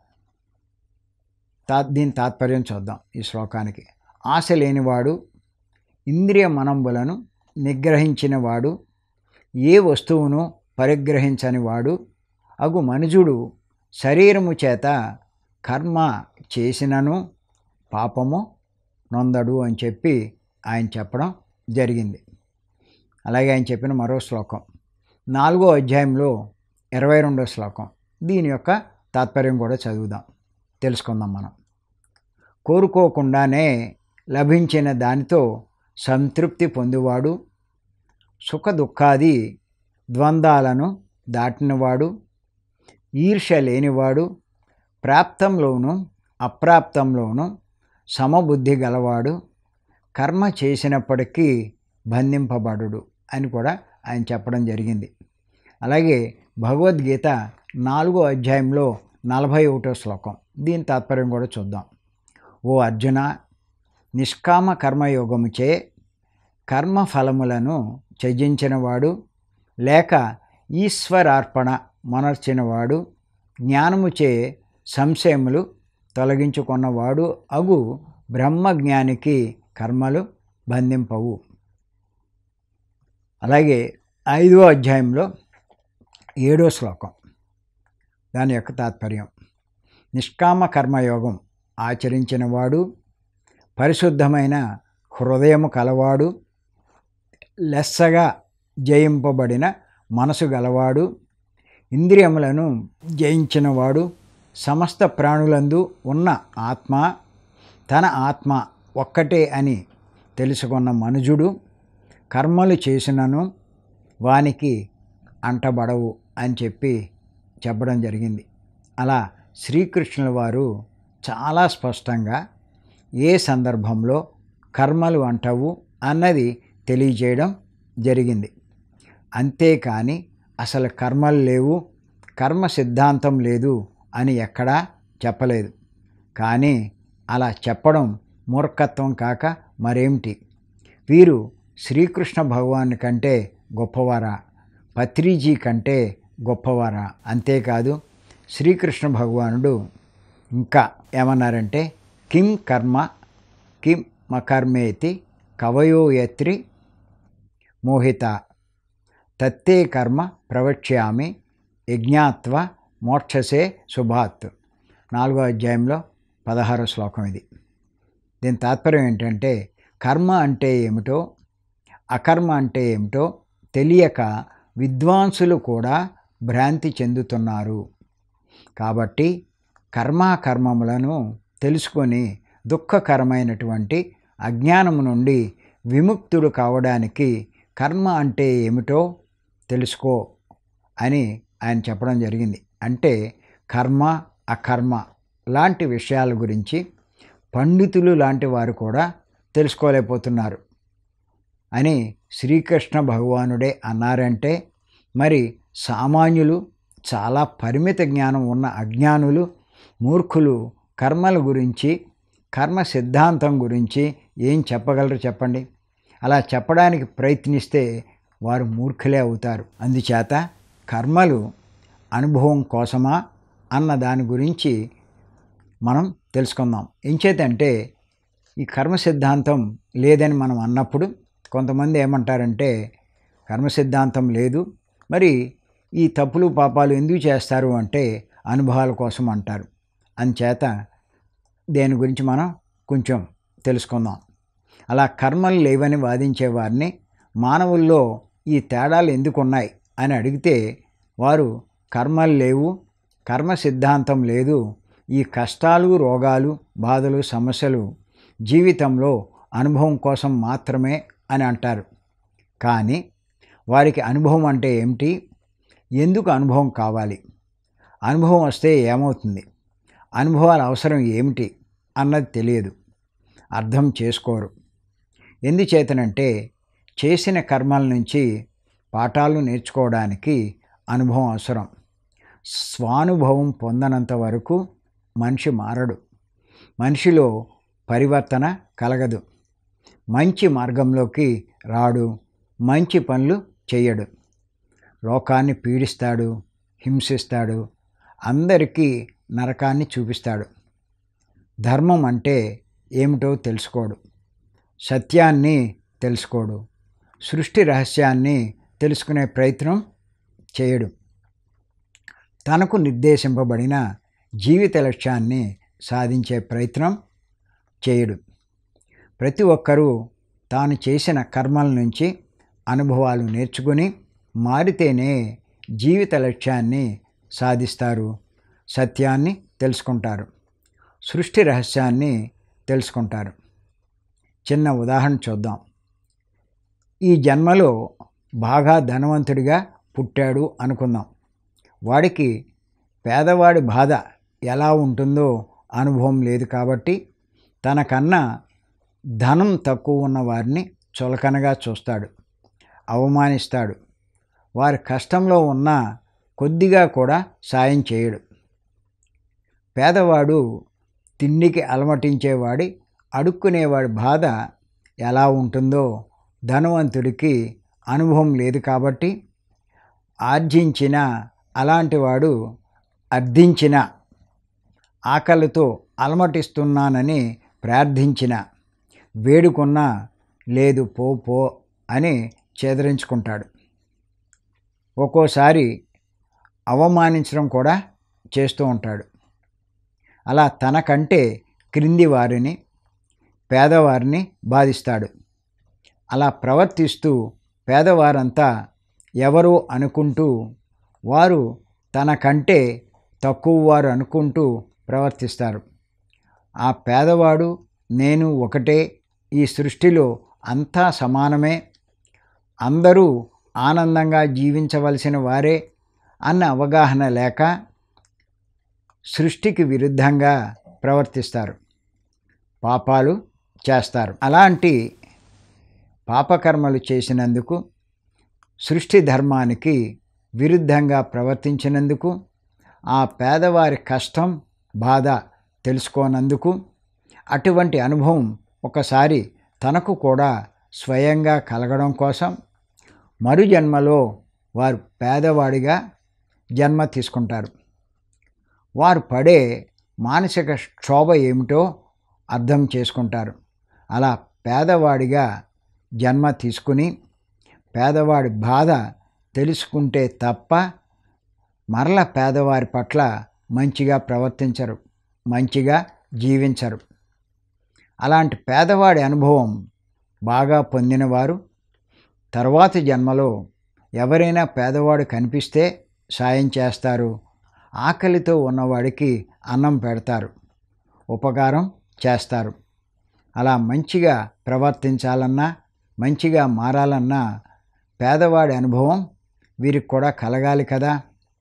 తా దీని తాత్పర్యం చూద్దాం ఈ శ్లోకానికి ఆశ లేనివాడు ఇంద్రియ మనంబులను నిగ్రహించినవాడు ఏ వస్తువును పరిగ్రహించని వాడు అగు మనుజుడు శరీరము చేత కర్మ చేసినను పాపము నొందడు అని చెప్పి ఆయన చెప్పడం జరిగింది అలాగే ఆయన చెప్పిన మరో శ్లోకం నాలుగో అధ్యాయంలో ఇరవై రెండో శ్లోకం దీని యొక్క తాత్పర్యం కూడా చదువుదాం తెలుసుకుందాం మనం కోరుకోకుండానే లభించిన దానితో సంతృప్తి పొందువాడు సుఖ దుఃఖాది ద్వంద్వాలను దాటినవాడు ఈర్ష్య లేనివాడు ప్రాప్తంలోనూ అప్రాప్తంలోనూ సమబుద్ధి గలవాడు కర్మ చేసినప్పటికీ బంధింపబడు అని కూడా ఆయన చెప్పడం జరిగింది అలాగే భగవద్గీత నాలుగో అధ్యాయంలో నలభై ఒకటో శ్లోకం దీని తాత్పర్యం కూడా చూద్దాం ఓ అర్జున నిష్కామ కర్మయోగముచే కర్మఫలములను త్యజించినవాడు లేక ఈశ్వరార్పణ మనర్చినవాడు జ్ఞానముచే సంశయములు తొలగించుకున్నవాడు అగు బ్రహ్మజ్ఞానికి కర్మలు బంధింపవు అలాగే ఐదో అధ్యాయంలో ఏడో శ్లోకం దాని యొక్క తాత్పర్యం నిష్కామ కర్మయోగం ఆచరించినవాడు పరిశుద్ధమైన హృదయము కలవాడు లెస్సగా జయింపబడిన మనసు గలవాడు ఇంద్రియములను జయించినవాడు సమస్త ప్రాణులందు ఉన్న ఆత్మ తన ఆత్మ ఒక్కటే అని తెలుసుకున్న మనుజుడు కర్మలు చేసినను వానికి అంటబడవు అని చెప్పి చెప్పడం జరిగింది అలా శ్రీకృష్ణుల వారు చాలా స్పష్టంగా ఏ సందర్భంలో కర్మలు అంటవు అన్నది తెలియజేయడం జరిగింది అంతేకాని అసలు కర్మలు లేవు కర్మ సిద్ధాంతం లేదు అని ఎక్కడా చెప్పలేదు కానీ అలా చెప్పడం మూర్ఖత్వం కాక మరేమిటి వీరు శ్రీకృష్ణ భగవాను కంటే గొప్పవారా పత్రిజీ కంటే గొప్పవారా అంతేకాదు శ్రీకృష్ణ భగవానుడు ఇంకా ఏమన్నారంటే కిం కర్మ కిం మకర్మేతి కవయో యత్రి మోహిత తత్తే కర్మ ప్రవక్ష్యామి యజ్ఞాత్వ మోక్షసే శుభాత్ నాలుగో అధ్యాయంలో పదహారో శ్లోకం ఇది దీని తాత్పర్యం ఏంటంటే కర్మ అంటే ఏమిటో అకర్మ అంటే ఏమిటో తెలియక విద్వాంసులు కూడా భ్రాంతి చెందుతున్నారు కాబట్టి కర్మాకర్మములను తెలుసుకొని దుఃఖకరమైనటువంటి అజ్ఞానము నుండి విముక్తుడు కావడానికి కర్మ అంటే ఏమిటో తెలుసుకో అని ఆయన చెప్పడం జరిగింది అంటే కర్మ అకర్మ లాంటి విషయాల గురించి పండితులు లాంటి వారు కూడా తెలుసుకోలేకపోతున్నారు అని శ్రీకృష్ణ భగవానుడే అన్నారంటే మరి సామాన్యులు చాలా పరిమిత జ్ఞానం ఉన్న అజ్ఞానులు మూర్ఖులు కర్మల గురించి కర్మ సిద్ధాంతం గురించి ఏం చెప్పగలరు చెప్పండి అలా చెప్పడానికి ప్రయత్నిస్తే వారు మూర్ఖులే అవుతారు అందుచేత కర్మలు అనుభవం కోసమా అన్న దాని గురించి మనం తెలుసుకుందాం ఎంచేతంటే ఈ కర్మ సిద్ధాంతం లేదని మనం అన్నప్పుడు కొంతమంది ఏమంటారంటే కర్మ సిద్ధాంతం లేదు మరి ఈ తప్పులు పాపాలు ఎందుకు చేస్తారు అంటే అనుభవాల కోసం అంటారు అంచేత దేని గురించి మనం కొంచెం తెలుసుకుందాం అలా కర్మలు లేవని వాదించే వారిని మానవుల్లో ఈ తేడాలు ఎందుకు ఉన్నాయి అని అడిగితే వారు కర్మలు లేవు కర్మ సిద్ధాంతం లేదు ఈ కష్టాలు రోగాలు బాధలు సమస్యలు జీవితంలో అనుభవం కోసం మాత్రమే అని అంటారు కానీ వారికి అనుభవం అంటే ఏమిటి ఎందుకు అనుభవం కావాలి అనుభవం వస్తే ఏమవుతుంది అనుభవాల అవసరం ఏమిటి అన్నది తెలియదు అర్థం చేసుకోరు ఎందుచేతనంటే చేసిన కర్మల నుంచి పాఠాలు నేర్చుకోవడానికి అనుభవం అవసరం స్వానుభవం పొందనంత వరకు మనిషి మారడు మనిషిలో పరివర్తన కలగదు మంచి మార్గంలోకి రాడు మంచి పనులు చేయడు లోకాన్ని పీడిస్తాడు హింసిస్తాడు అందరికీ నరకాన్ని చూపిస్తాడు ధర్మం అంటే ఏమిటో తెలుసుకోడు సత్యాన్ని తెలుసుకోడు సృష్టి రహస్యాన్ని తెలుసుకునే ప్రయత్నం చేయడు తనకు నిర్దేశింపబడిన జీవిత లక్ష్యాన్ని సాధించే ప్రయత్నం చేయడు ప్రతి ఒక్కరూ తాను చేసిన కర్మల నుంచి అనుభవాలు నేర్చుకుని మారితేనే జీవిత లక్ష్యాన్ని సాధిస్తారు సత్యాన్ని తెలుసుకుంటారు సృష్టి రహస్యాన్ని తెలుసుకుంటారు చిన్న ఉదాహరణ చూద్దాం ఈ జన్మలో బాగా ధనవంతుడిగా పుట్టాడు అనుకుందాం వాడికి పేదవాడి బాధ ఎలా ఉంటుందో అనుభవం లేదు కాబట్టి తనకన్నా ధనం తక్కువ ఉన్న వారిని చులకనగా చూస్తాడు అవమానిస్తాడు వారి కష్టంలో ఉన్న కొద్దిగా కూడా సాయం చేయడు పేదవాడు తిండికి అలమటించేవాడి అడుక్కునేవాడి బాధ ఎలా ఉంటుందో ధనవంతుడికి అనుభవం లేదు కాబట్టి ఆర్జించిన అలాంటి వాడు అర్థించిన ఆకలితో అలమటిస్తున్నానని ప్రార్థించిన వేడుకున్నా లేదు పో పో అని చేదరించుకుంటాడు ఒక్కోసారి అవమానించడం కూడా చేస్తూ ఉంటాడు అలా తనకంటే క్రింది వారిని పేదవారిని బాధిస్తాడు అలా ప్రవర్తిస్తూ పేదవారంతా ఎవరు అనుకుంటూ వారు తనకంటే తక్కువ వారు అనుకుంటూ ప్రవర్తిస్తారు ఆ పేదవాడు నేను ఒకటే ఈ సృష్టిలో అంతా సమానమే అందరూ ఆనందంగా జీవించవలసిన వారే అన్న అవగాహన లేక సృష్టికి విరుద్ధంగా ప్రవర్తిస్తారు పాపాలు చేస్తారు అలాంటి పాపకర్మలు చేసినందుకు సృష్టి ధర్మానికి విరుద్ధంగా ప్రవర్తించినందుకు ఆ పేదవారి కష్టం బాధ తెలుసుకోనందుకు అటువంటి అనుభవం ఒకసారి తనకు కూడా స్వయంగా కలగడం కోసం మరు జన్మలో వారు పేదవాడిగా జన్మ తీసుకుంటారు వారు పడే మానసిక క్షోభ ఏమిటో అర్థం చేసుకుంటారు అలా పేదవాడిగా జన్మ తీసుకుని పేదవాడి బాధ తెలుసుకుంటే తప్ప మరల పేదవారి పట్ల మంచిగా ప్రవర్తించరు మంచిగా జీవించరు అలాంటి పేదవాడి అనుభవం బాగా పొందినవారు తర్వాతి జన్మలో ఎవరైనా పేదవాడు కనిపిస్తే సాయం చేస్తారు ఆకలితో ఉన్నవాడికి అన్నం పెడతారు ఉపకారం చేస్తారు అలా మంచిగా ప్రవర్తించాలన్నా మంచిగా మారాలన్నా పేదవాడి అనుభవం వీరికి కూడా కలగాలి కదా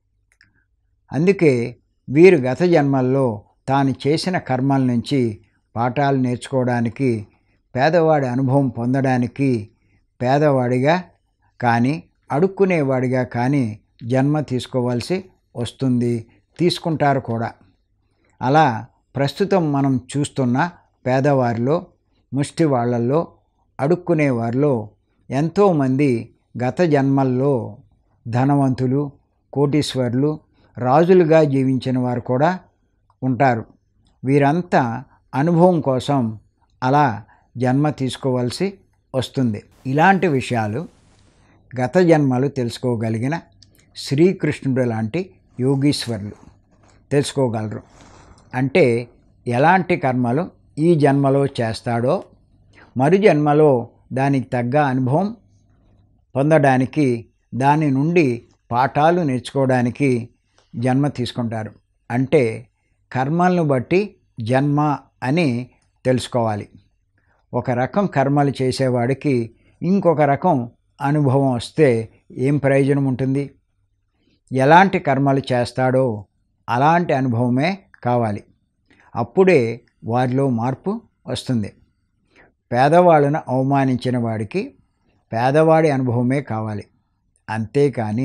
అందుకే వీరు గత జన్మల్లో తాను చేసిన కర్మల నుంచి పాఠాలు నేర్చుకోవడానికి పేదవాడి అనుభవం పొందడానికి పేదవాడిగా కానీ అడుక్కునేవాడిగా కానీ జన్మ తీసుకోవాల్సి వస్తుంది తీసుకుంటారు కూడా అలా ప్రస్తుతం మనం చూస్తున్న పేదవారిలో ముష్టి వాళ్ళల్లో అడుక్కునే వారిలో ఎంతోమంది గత జన్మల్లో ధనవంతులు కోటీశ్వరులు రాజులుగా జీవించిన వారు కూడా ఉంటారు వీరంతా అనుభవం కోసం అలా జన్మ తీసుకోవాల్సి వస్తుంది ఇలాంటి విషయాలు గత జన్మలు తెలుసుకోగలిగిన శ్రీకృష్ణుడు లాంటి యోగీశ్వరులు తెలుసుకోగలరు అంటే ఎలాంటి కర్మలు ఈ జన్మలో చేస్తాడో మరు జన్మలో దానికి తగ్గ అనుభవం పొందడానికి దాని నుండి పాఠాలు నేర్చుకోవడానికి జన్మ తీసుకుంటారు అంటే కర్మలను బట్టి జన్మ అని తెలుసుకోవాలి ఒక రకం కర్మలు చేసేవాడికి ఇంకొక రకం అనుభవం వస్తే ఏం ప్రయోజనం ఉంటుంది ఎలాంటి కర్మలు చేస్తాడో అలాంటి అనుభవమే కావాలి అప్పుడే వారిలో మార్పు వస్తుంది పేదవాళ్ళను అవమానించిన వాడికి పేదవాడి అనుభవమే కావాలి అంతేకాని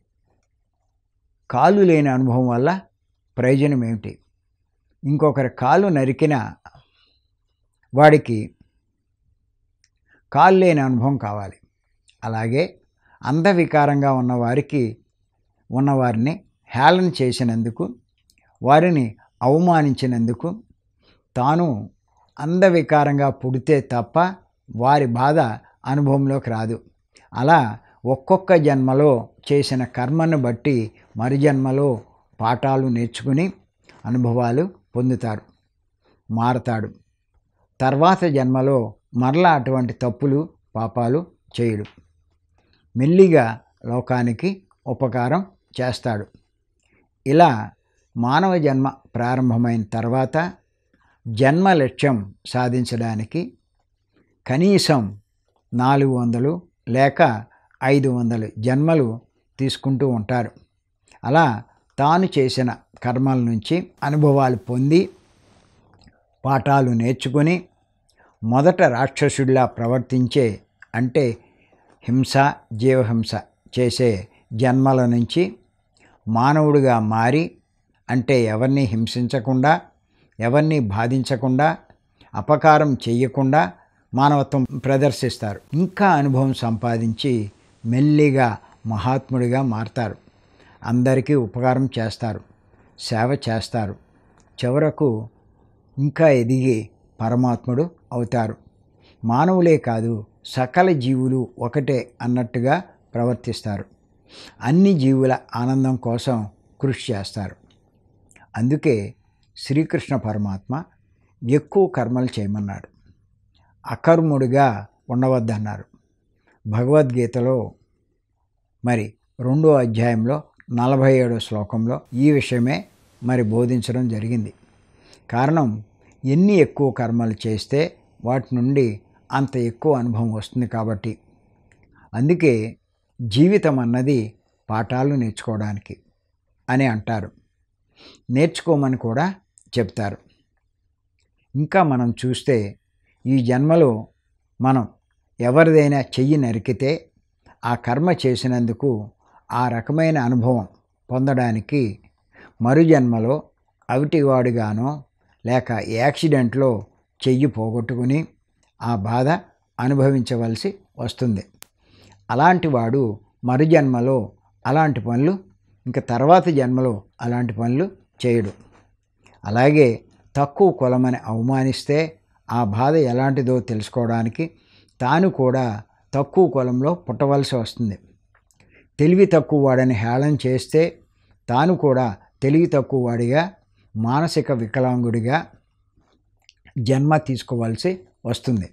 కాలు లేని అనుభవం వల్ల ప్రయోజనం ఏమిటి ఇంకొకరి కాలు నరికిన వాడికి కాలు లేని అనుభవం కావాలి అలాగే అంధవికారంగా ఉన్నవారికి ఉన్నవారిని హేళన చేసినందుకు వారిని అవమానించినందుకు తాను అంధవికారంగా పుడితే తప్ప వారి బాధ అనుభవంలోకి రాదు అలా ఒక్కొక్క జన్మలో చేసిన కర్మను బట్టి మరు జన్మలో పాఠాలు నేర్చుకుని అనుభవాలు పొందుతారు మారతాడు తర్వాత జన్మలో మరలా అటువంటి తప్పులు పాపాలు చేయడు మెల్లిగా లోకానికి ఉపకారం చేస్తాడు ఇలా మానవ జన్మ ప్రారంభమైన తర్వాత జన్మ లక్ష్యం సాధించడానికి కనీసం నాలుగు వందలు లేక ఐదు వందలు జన్మలు తీసుకుంటూ ఉంటారు అలా తాను చేసిన కర్మల నుంచి అనుభవాలు పొంది పాఠాలు నేర్చుకొని మొదట రాక్షసుడిలా ప్రవర్తించే అంటే హింస జీవహింస చేసే జన్మల నుంచి మానవుడిగా మారి అంటే ఎవరిని హింసించకుండా ఎవరిని బాధించకుండా అపకారం చేయకుండా మానవత్వం ప్రదర్శిస్తారు ఇంకా అనుభవం సంపాదించి మెల్లిగా మహాత్ముడిగా మారతారు అందరికీ ఉపకారం చేస్తారు సేవ చేస్తారు చివరకు ఇంకా ఎదిగి పరమాత్ముడు అవుతారు మానవులే కాదు సకల జీవులు ఒకటే అన్నట్టుగా ప్రవర్తిస్తారు అన్ని జీవుల ఆనందం కోసం కృషి చేస్తారు అందుకే శ్రీకృష్ణ పరమాత్మ ఎక్కువ కర్మలు చేయమన్నాడు అకర్ముడిగా ఉండవద్దన్నారు భగవద్గీతలో మరి రెండో అధ్యాయంలో నలభై ఏడో శ్లోకంలో ఈ విషయమే మరి బోధించడం జరిగింది కారణం ఎన్ని ఎక్కువ కర్మలు చేస్తే వాటి నుండి అంత ఎక్కువ అనుభవం వస్తుంది కాబట్టి అందుకే జీవితం అన్నది పాఠాలు నేర్చుకోవడానికి అని అంటారు నేర్చుకోమని కూడా చెప్తారు ఇంకా మనం చూస్తే ఈ జన్మలో మనం ఎవరిదైనా చెయ్యి నరికితే ఆ కర్మ చేసినందుకు ఆ రకమైన అనుభవం పొందడానికి మరు జన్మలో అవిటివాడిగానో లేక యాక్సిడెంట్లో చెయ్యి పోగొట్టుకుని ఆ బాధ అనుభవించవలసి వస్తుంది అలాంటి వాడు మరు జన్మలో అలాంటి పనులు ఇంకా తర్వాత జన్మలో అలాంటి పనులు చేయడు అలాగే తక్కువ కులమని అవమానిస్తే ఆ బాధ ఎలాంటిదో తెలుసుకోవడానికి తాను కూడా తక్కువ కులంలో పుట్టవలసి వస్తుంది తెలివి తక్కువ వాడని హేళన చేస్తే తాను కూడా తెలివి తక్కువ వాడిగా మానసిక వికలాంగుడిగా జన్మ తీసుకోవాల్సి వస్తుంది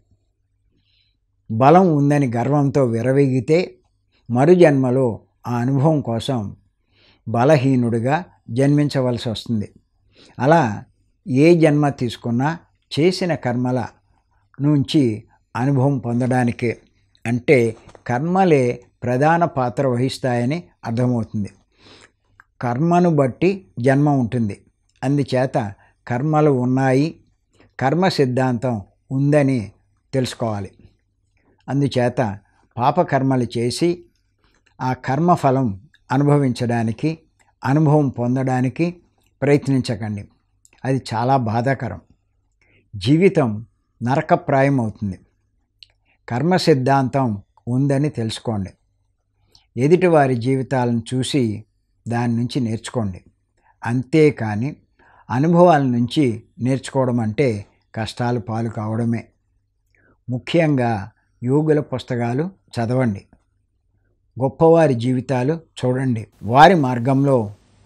బలం ఉందని గర్వంతో విరవీగితే మరు జన్మలో ఆ అనుభవం కోసం బలహీనుడిగా జన్మించవలసి వస్తుంది అలా ఏ జన్మ తీసుకున్నా చేసిన కర్మల నుంచి అనుభవం పొందడానికి అంటే కర్మలే ప్రధాన పాత్ర వహిస్తాయని అర్థమవుతుంది కర్మను బట్టి జన్మ ఉంటుంది అందుచేత కర్మలు ఉన్నాయి కర్మ సిద్ధాంతం ఉందని తెలుసుకోవాలి అందుచేత పాపకర్మలు చేసి ఆ కర్మఫలం అనుభవించడానికి అనుభవం పొందడానికి ప్రయత్నించకండి అది చాలా బాధాకరం జీవితం నరకప్రాయం అవుతుంది కర్మ సిద్ధాంతం ఉందని తెలుసుకోండి ఎదుటివారి జీవితాలను చూసి దాని నుంచి నేర్చుకోండి అంతేకాని అనుభవాల నుంచి నేర్చుకోవడం అంటే కష్టాలు పాలు కావడమే ముఖ్యంగా యోగుల పుస్తకాలు చదవండి గొప్పవారి జీవితాలు చూడండి వారి మార్గంలో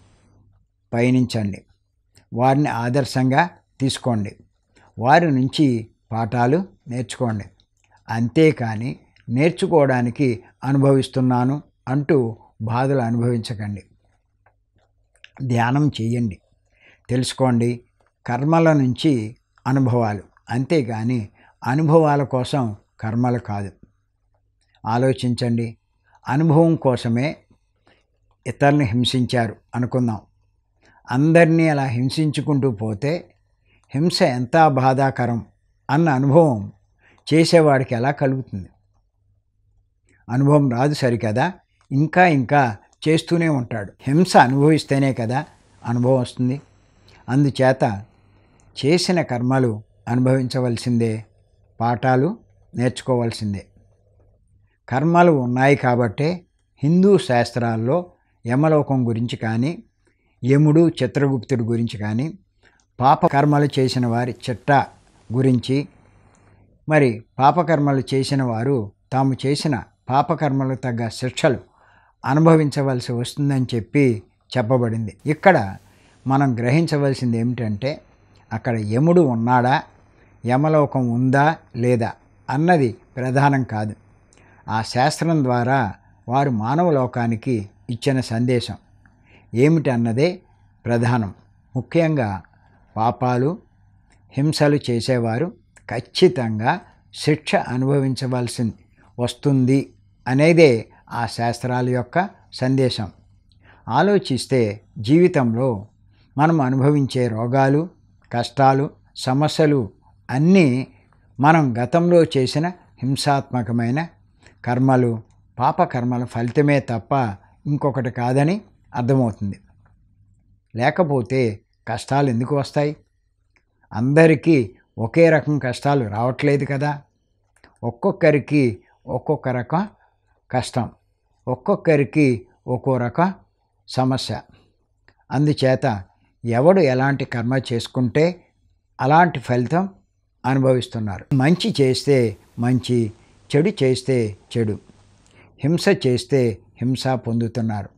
పయనించండి వారిని ఆదర్శంగా తీసుకోండి వారి నుంచి పాఠాలు నేర్చుకోండి అంతేకాని నేర్చుకోవడానికి అనుభవిస్తున్నాను అంటూ బాధలు అనుభవించకండి ధ్యానం చేయండి తెలుసుకోండి కర్మల నుంచి అనుభవాలు అంతేగాని అనుభవాల కోసం కర్మలు కాదు ఆలోచించండి అనుభవం కోసమే ఇతరులను హింసించారు అనుకుందాం అందరినీ అలా హింసించుకుంటూ పోతే హింస ఎంత బాధాకరం అన్న అనుభవం చేసేవాడికి ఎలా కలుగుతుంది అనుభవం రాదు సరికదా ఇంకా ఇంకా చేస్తూనే ఉంటాడు హింస అనుభవిస్తేనే కదా అనుభవం వస్తుంది అందుచేత చేసిన కర్మలు అనుభవించవలసిందే పాఠాలు నేర్చుకోవాల్సిందే కర్మలు ఉన్నాయి కాబట్టే హిందూ శాస్త్రాల్లో యమలోకం గురించి కానీ యముడు చిత్రగుప్తుడి గురించి కానీ పాపకర్మలు చేసిన వారి చిట్ట గురించి మరి పాపకర్మలు చేసిన వారు తాము చేసిన పాపకర్మలకు తగ్గ శిక్షలు అనుభవించవలసి వస్తుందని చెప్పి చెప్పబడింది ఇక్కడ మనం గ్రహించవలసింది ఏమిటంటే అక్కడ యముడు ఉన్నాడా యమలోకం ఉందా లేదా అన్నది ప్రధానం కాదు ఆ శాస్త్రం ద్వారా వారు మానవ లోకానికి ఇచ్చిన సందేశం ఏమిటి అన్నదే ప్రధానం ముఖ్యంగా పాపాలు హింసలు చేసేవారు ఖచ్చితంగా శిక్ష అనుభవించవలసి వస్తుంది అనేదే ఆ శాస్త్రాల యొక్క సందేశం ఆలోచిస్తే జీవితంలో మనం అనుభవించే రోగాలు కష్టాలు సమస్యలు అన్నీ మనం గతంలో చేసిన హింసాత్మకమైన కర్మలు పాపకర్మల ఫలితమే తప్ప ఇంకొకటి కాదని అర్థమవుతుంది లేకపోతే కష్టాలు ఎందుకు వస్తాయి అందరికీ ఒకే రకం కష్టాలు రావట్లేదు కదా ఒక్కొక్కరికి ఒక్కొక్క రకం కష్టం ఒక్కొక్కరికి ఒక్కో రకం సమస్య అందుచేత ఎవడు ఎలాంటి కర్మ చేసుకుంటే అలాంటి ఫలితం అనుభవిస్తున్నారు మంచి చేస్తే మంచి చెడు చేస్తే చెడు హింస చేస్తే హింస పొందుతున్నారు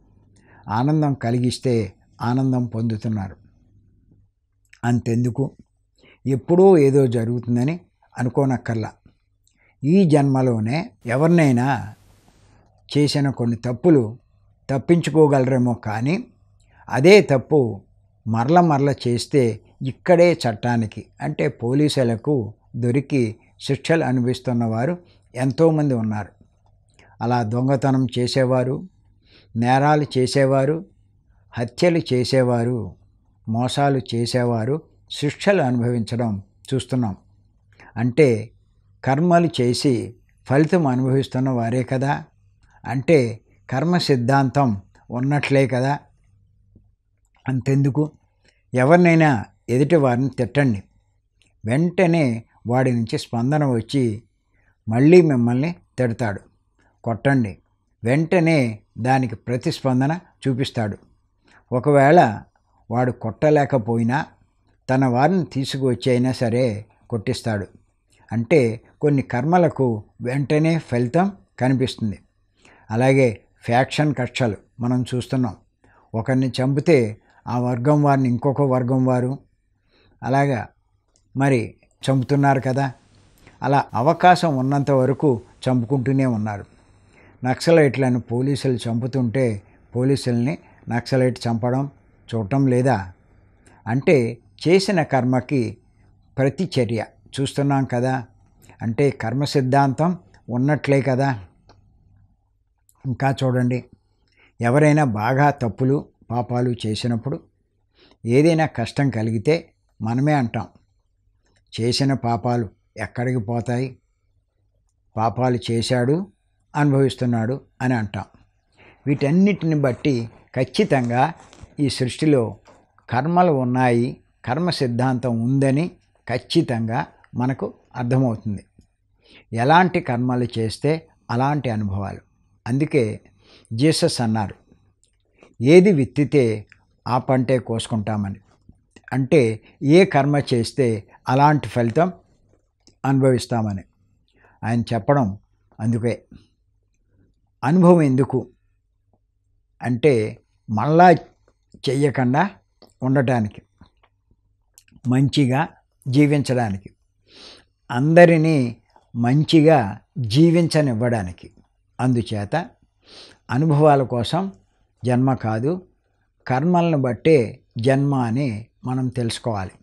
ఆనందం కలిగిస్తే ఆనందం పొందుతున్నారు అంతెందుకు ఎప్పుడో ఏదో జరుగుతుందని అనుకోనక్కర్లా ఈ జన్మలోనే ఎవరినైనా చేసిన కొన్ని తప్పులు తప్పించుకోగలరేమో కానీ అదే తప్పు మరల మరల చేస్తే ఇక్కడే చట్టానికి అంటే పోలీసులకు దొరికి శిక్షలు అనుభవిస్తున్న వారు ఎంతోమంది ఉన్నారు అలా దొంగతనం చేసేవారు నేరాలు చేసేవారు హత్యలు చేసేవారు మోసాలు చేసేవారు శిక్షలు అనుభవించడం చూస్తున్నాం అంటే కర్మలు చేసి ఫలితం అనుభవిస్తున్న వారే కదా అంటే కర్మ సిద్ధాంతం ఉన్నట్లే కదా అంతెందుకు ఎవరినైనా ఎదుటి వారిని తిట్టండి వెంటనే వాడి నుంచి స్పందన వచ్చి మళ్ళీ మిమ్మల్ని తిడతాడు కొట్టండి వెంటనే దానికి ప్రతిస్పందన చూపిస్తాడు ఒకవేళ వాడు కొట్టలేకపోయినా తన వారిని తీసుకువచ్చి అయినా సరే కొట్టిస్తాడు అంటే కొన్ని కర్మలకు వెంటనే ఫలితం కనిపిస్తుంది అలాగే ఫ్యాక్షన్ కక్షలు మనం చూస్తున్నాం ఒకరిని చంపితే ఆ వర్గం వారిని ఇంకొక వర్గం వారు అలాగా మరి చంపుతున్నారు కదా అలా అవకాశం ఉన్నంత వరకు చంపుకుంటూనే ఉన్నారు నక్సలైట్లను పోలీసులు చంపుతుంటే పోలీసుల్ని నక్సలైట్ చంపడం చూడటం లేదా అంటే చేసిన కర్మకి ప్రతిచర్య చూస్తున్నాం కదా అంటే కర్మ సిద్ధాంతం ఉన్నట్లే కదా ఇంకా చూడండి ఎవరైనా బాగా తప్పులు పాపాలు చేసినప్పుడు ఏదైనా కష్టం కలిగితే మనమే అంటాం చేసిన పాపాలు ఎక్కడికి పోతాయి పాపాలు చేశాడు అనుభవిస్తున్నాడు అని అంటాం వీటన్నిటిని బట్టి ఖచ్చితంగా ఈ సృష్టిలో కర్మలు ఉన్నాయి కర్మ సిద్ధాంతం ఉందని ఖచ్చితంగా మనకు అర్థమవుతుంది ఎలాంటి కర్మలు చేస్తే అలాంటి అనుభవాలు అందుకే జీసస్ అన్నారు ఏది విత్తితే ఆ పంటే కోసుకుంటామని అంటే ఏ కర్మ చేస్తే అలాంటి ఫలితం అనుభవిస్తామని ఆయన చెప్పడం అందుకే అనుభవం ఎందుకు అంటే మళ్ళా చెయ్యకుండా ఉండటానికి మంచిగా జీవించడానికి అందరినీ మంచిగా జీవించనివ్వడానికి అందుచేత అనుభవాల కోసం జన్మ కాదు కర్మలను బట్టే జన్మ అని మనం తెలుసుకోవాలి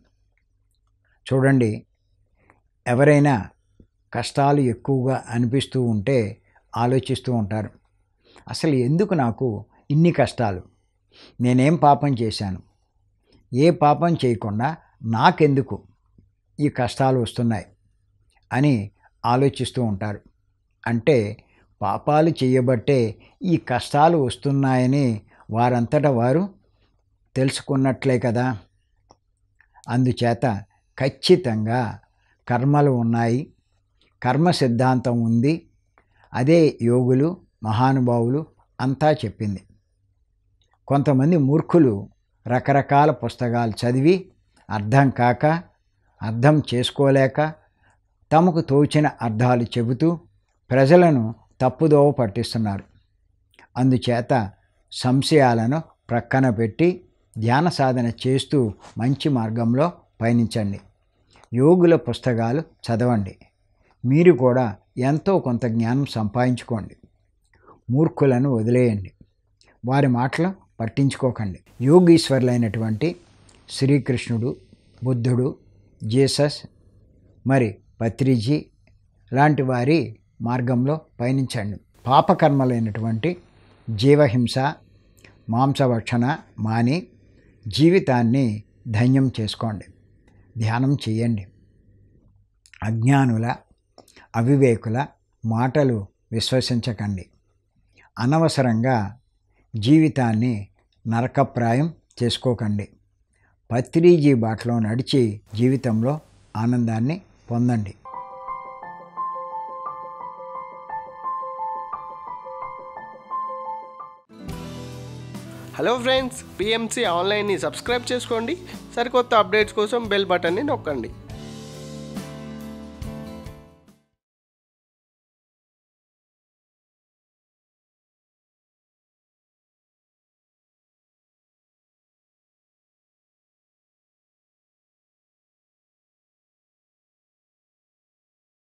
చూడండి ఎవరైనా కష్టాలు ఎక్కువగా అనిపిస్తూ ఉంటే ఆలోచిస్తూ ఉంటారు అసలు ఎందుకు నాకు ఇన్ని కష్టాలు నేనేం పాపం చేశాను ఏ పాపం చేయకుండా నాకెందుకు ఈ కష్టాలు వస్తున్నాయి అని ఆలోచిస్తూ ఉంటారు అంటే పాపాలు చేయబట్టే ఈ కష్టాలు వస్తున్నాయని వారంతట వారు తెలుసుకున్నట్లే కదా అందుచేత ఖచ్చితంగా కర్మలు ఉన్నాయి కర్మ సిద్ధాంతం ఉంది అదే యోగులు మహానుభావులు అంతా చెప్పింది కొంతమంది మూర్ఖులు రకరకాల పుస్తకాలు చదివి అర్థం కాక అర్థం చేసుకోలేక తమకు తోచిన అర్థాలు చెబుతూ ప్రజలను తప్పుదోవ పట్టిస్తున్నారు అందుచేత సంశయాలను ప్రక్కన పెట్టి ధ్యాన సాధన చేస్తూ మంచి మార్గంలో పయనించండి యోగుల పుస్తకాలు చదవండి మీరు కూడా ఎంతో కొంత జ్ఞానం సంపాదించుకోండి మూర్ఖులను వదిలేయండి వారి మాటలు పట్టించుకోకండి యోగీశ్వరులైనటువంటి శ్రీకృష్ణుడు బుద్ధుడు జీసస్ మరి పత్రిజీ లాంటి వారి మార్గంలో పయనించండి పాపకర్మలైనటువంటి జీవహింస మాంసభక్షణ మాని జీవితాన్ని ధన్యం చేసుకోండి ధ్యానం చేయండి అజ్ఞానుల అవివేకుల మాటలు విశ్వసించకండి అనవసరంగా జీవితాన్ని నరకప్రాయం చేసుకోకండి పత్రిజీ బాటలో నడిచి జీవితంలో ఆనందాన్ని పొందండి హలో ఫ్రెండ్స్ పిఎంసి ఆన్లైన్ని సబ్స్క్రైబ్ చేసుకోండి సరికొత్త అప్డేట్స్ కోసం బెల్ బటన్ని నొక్కండి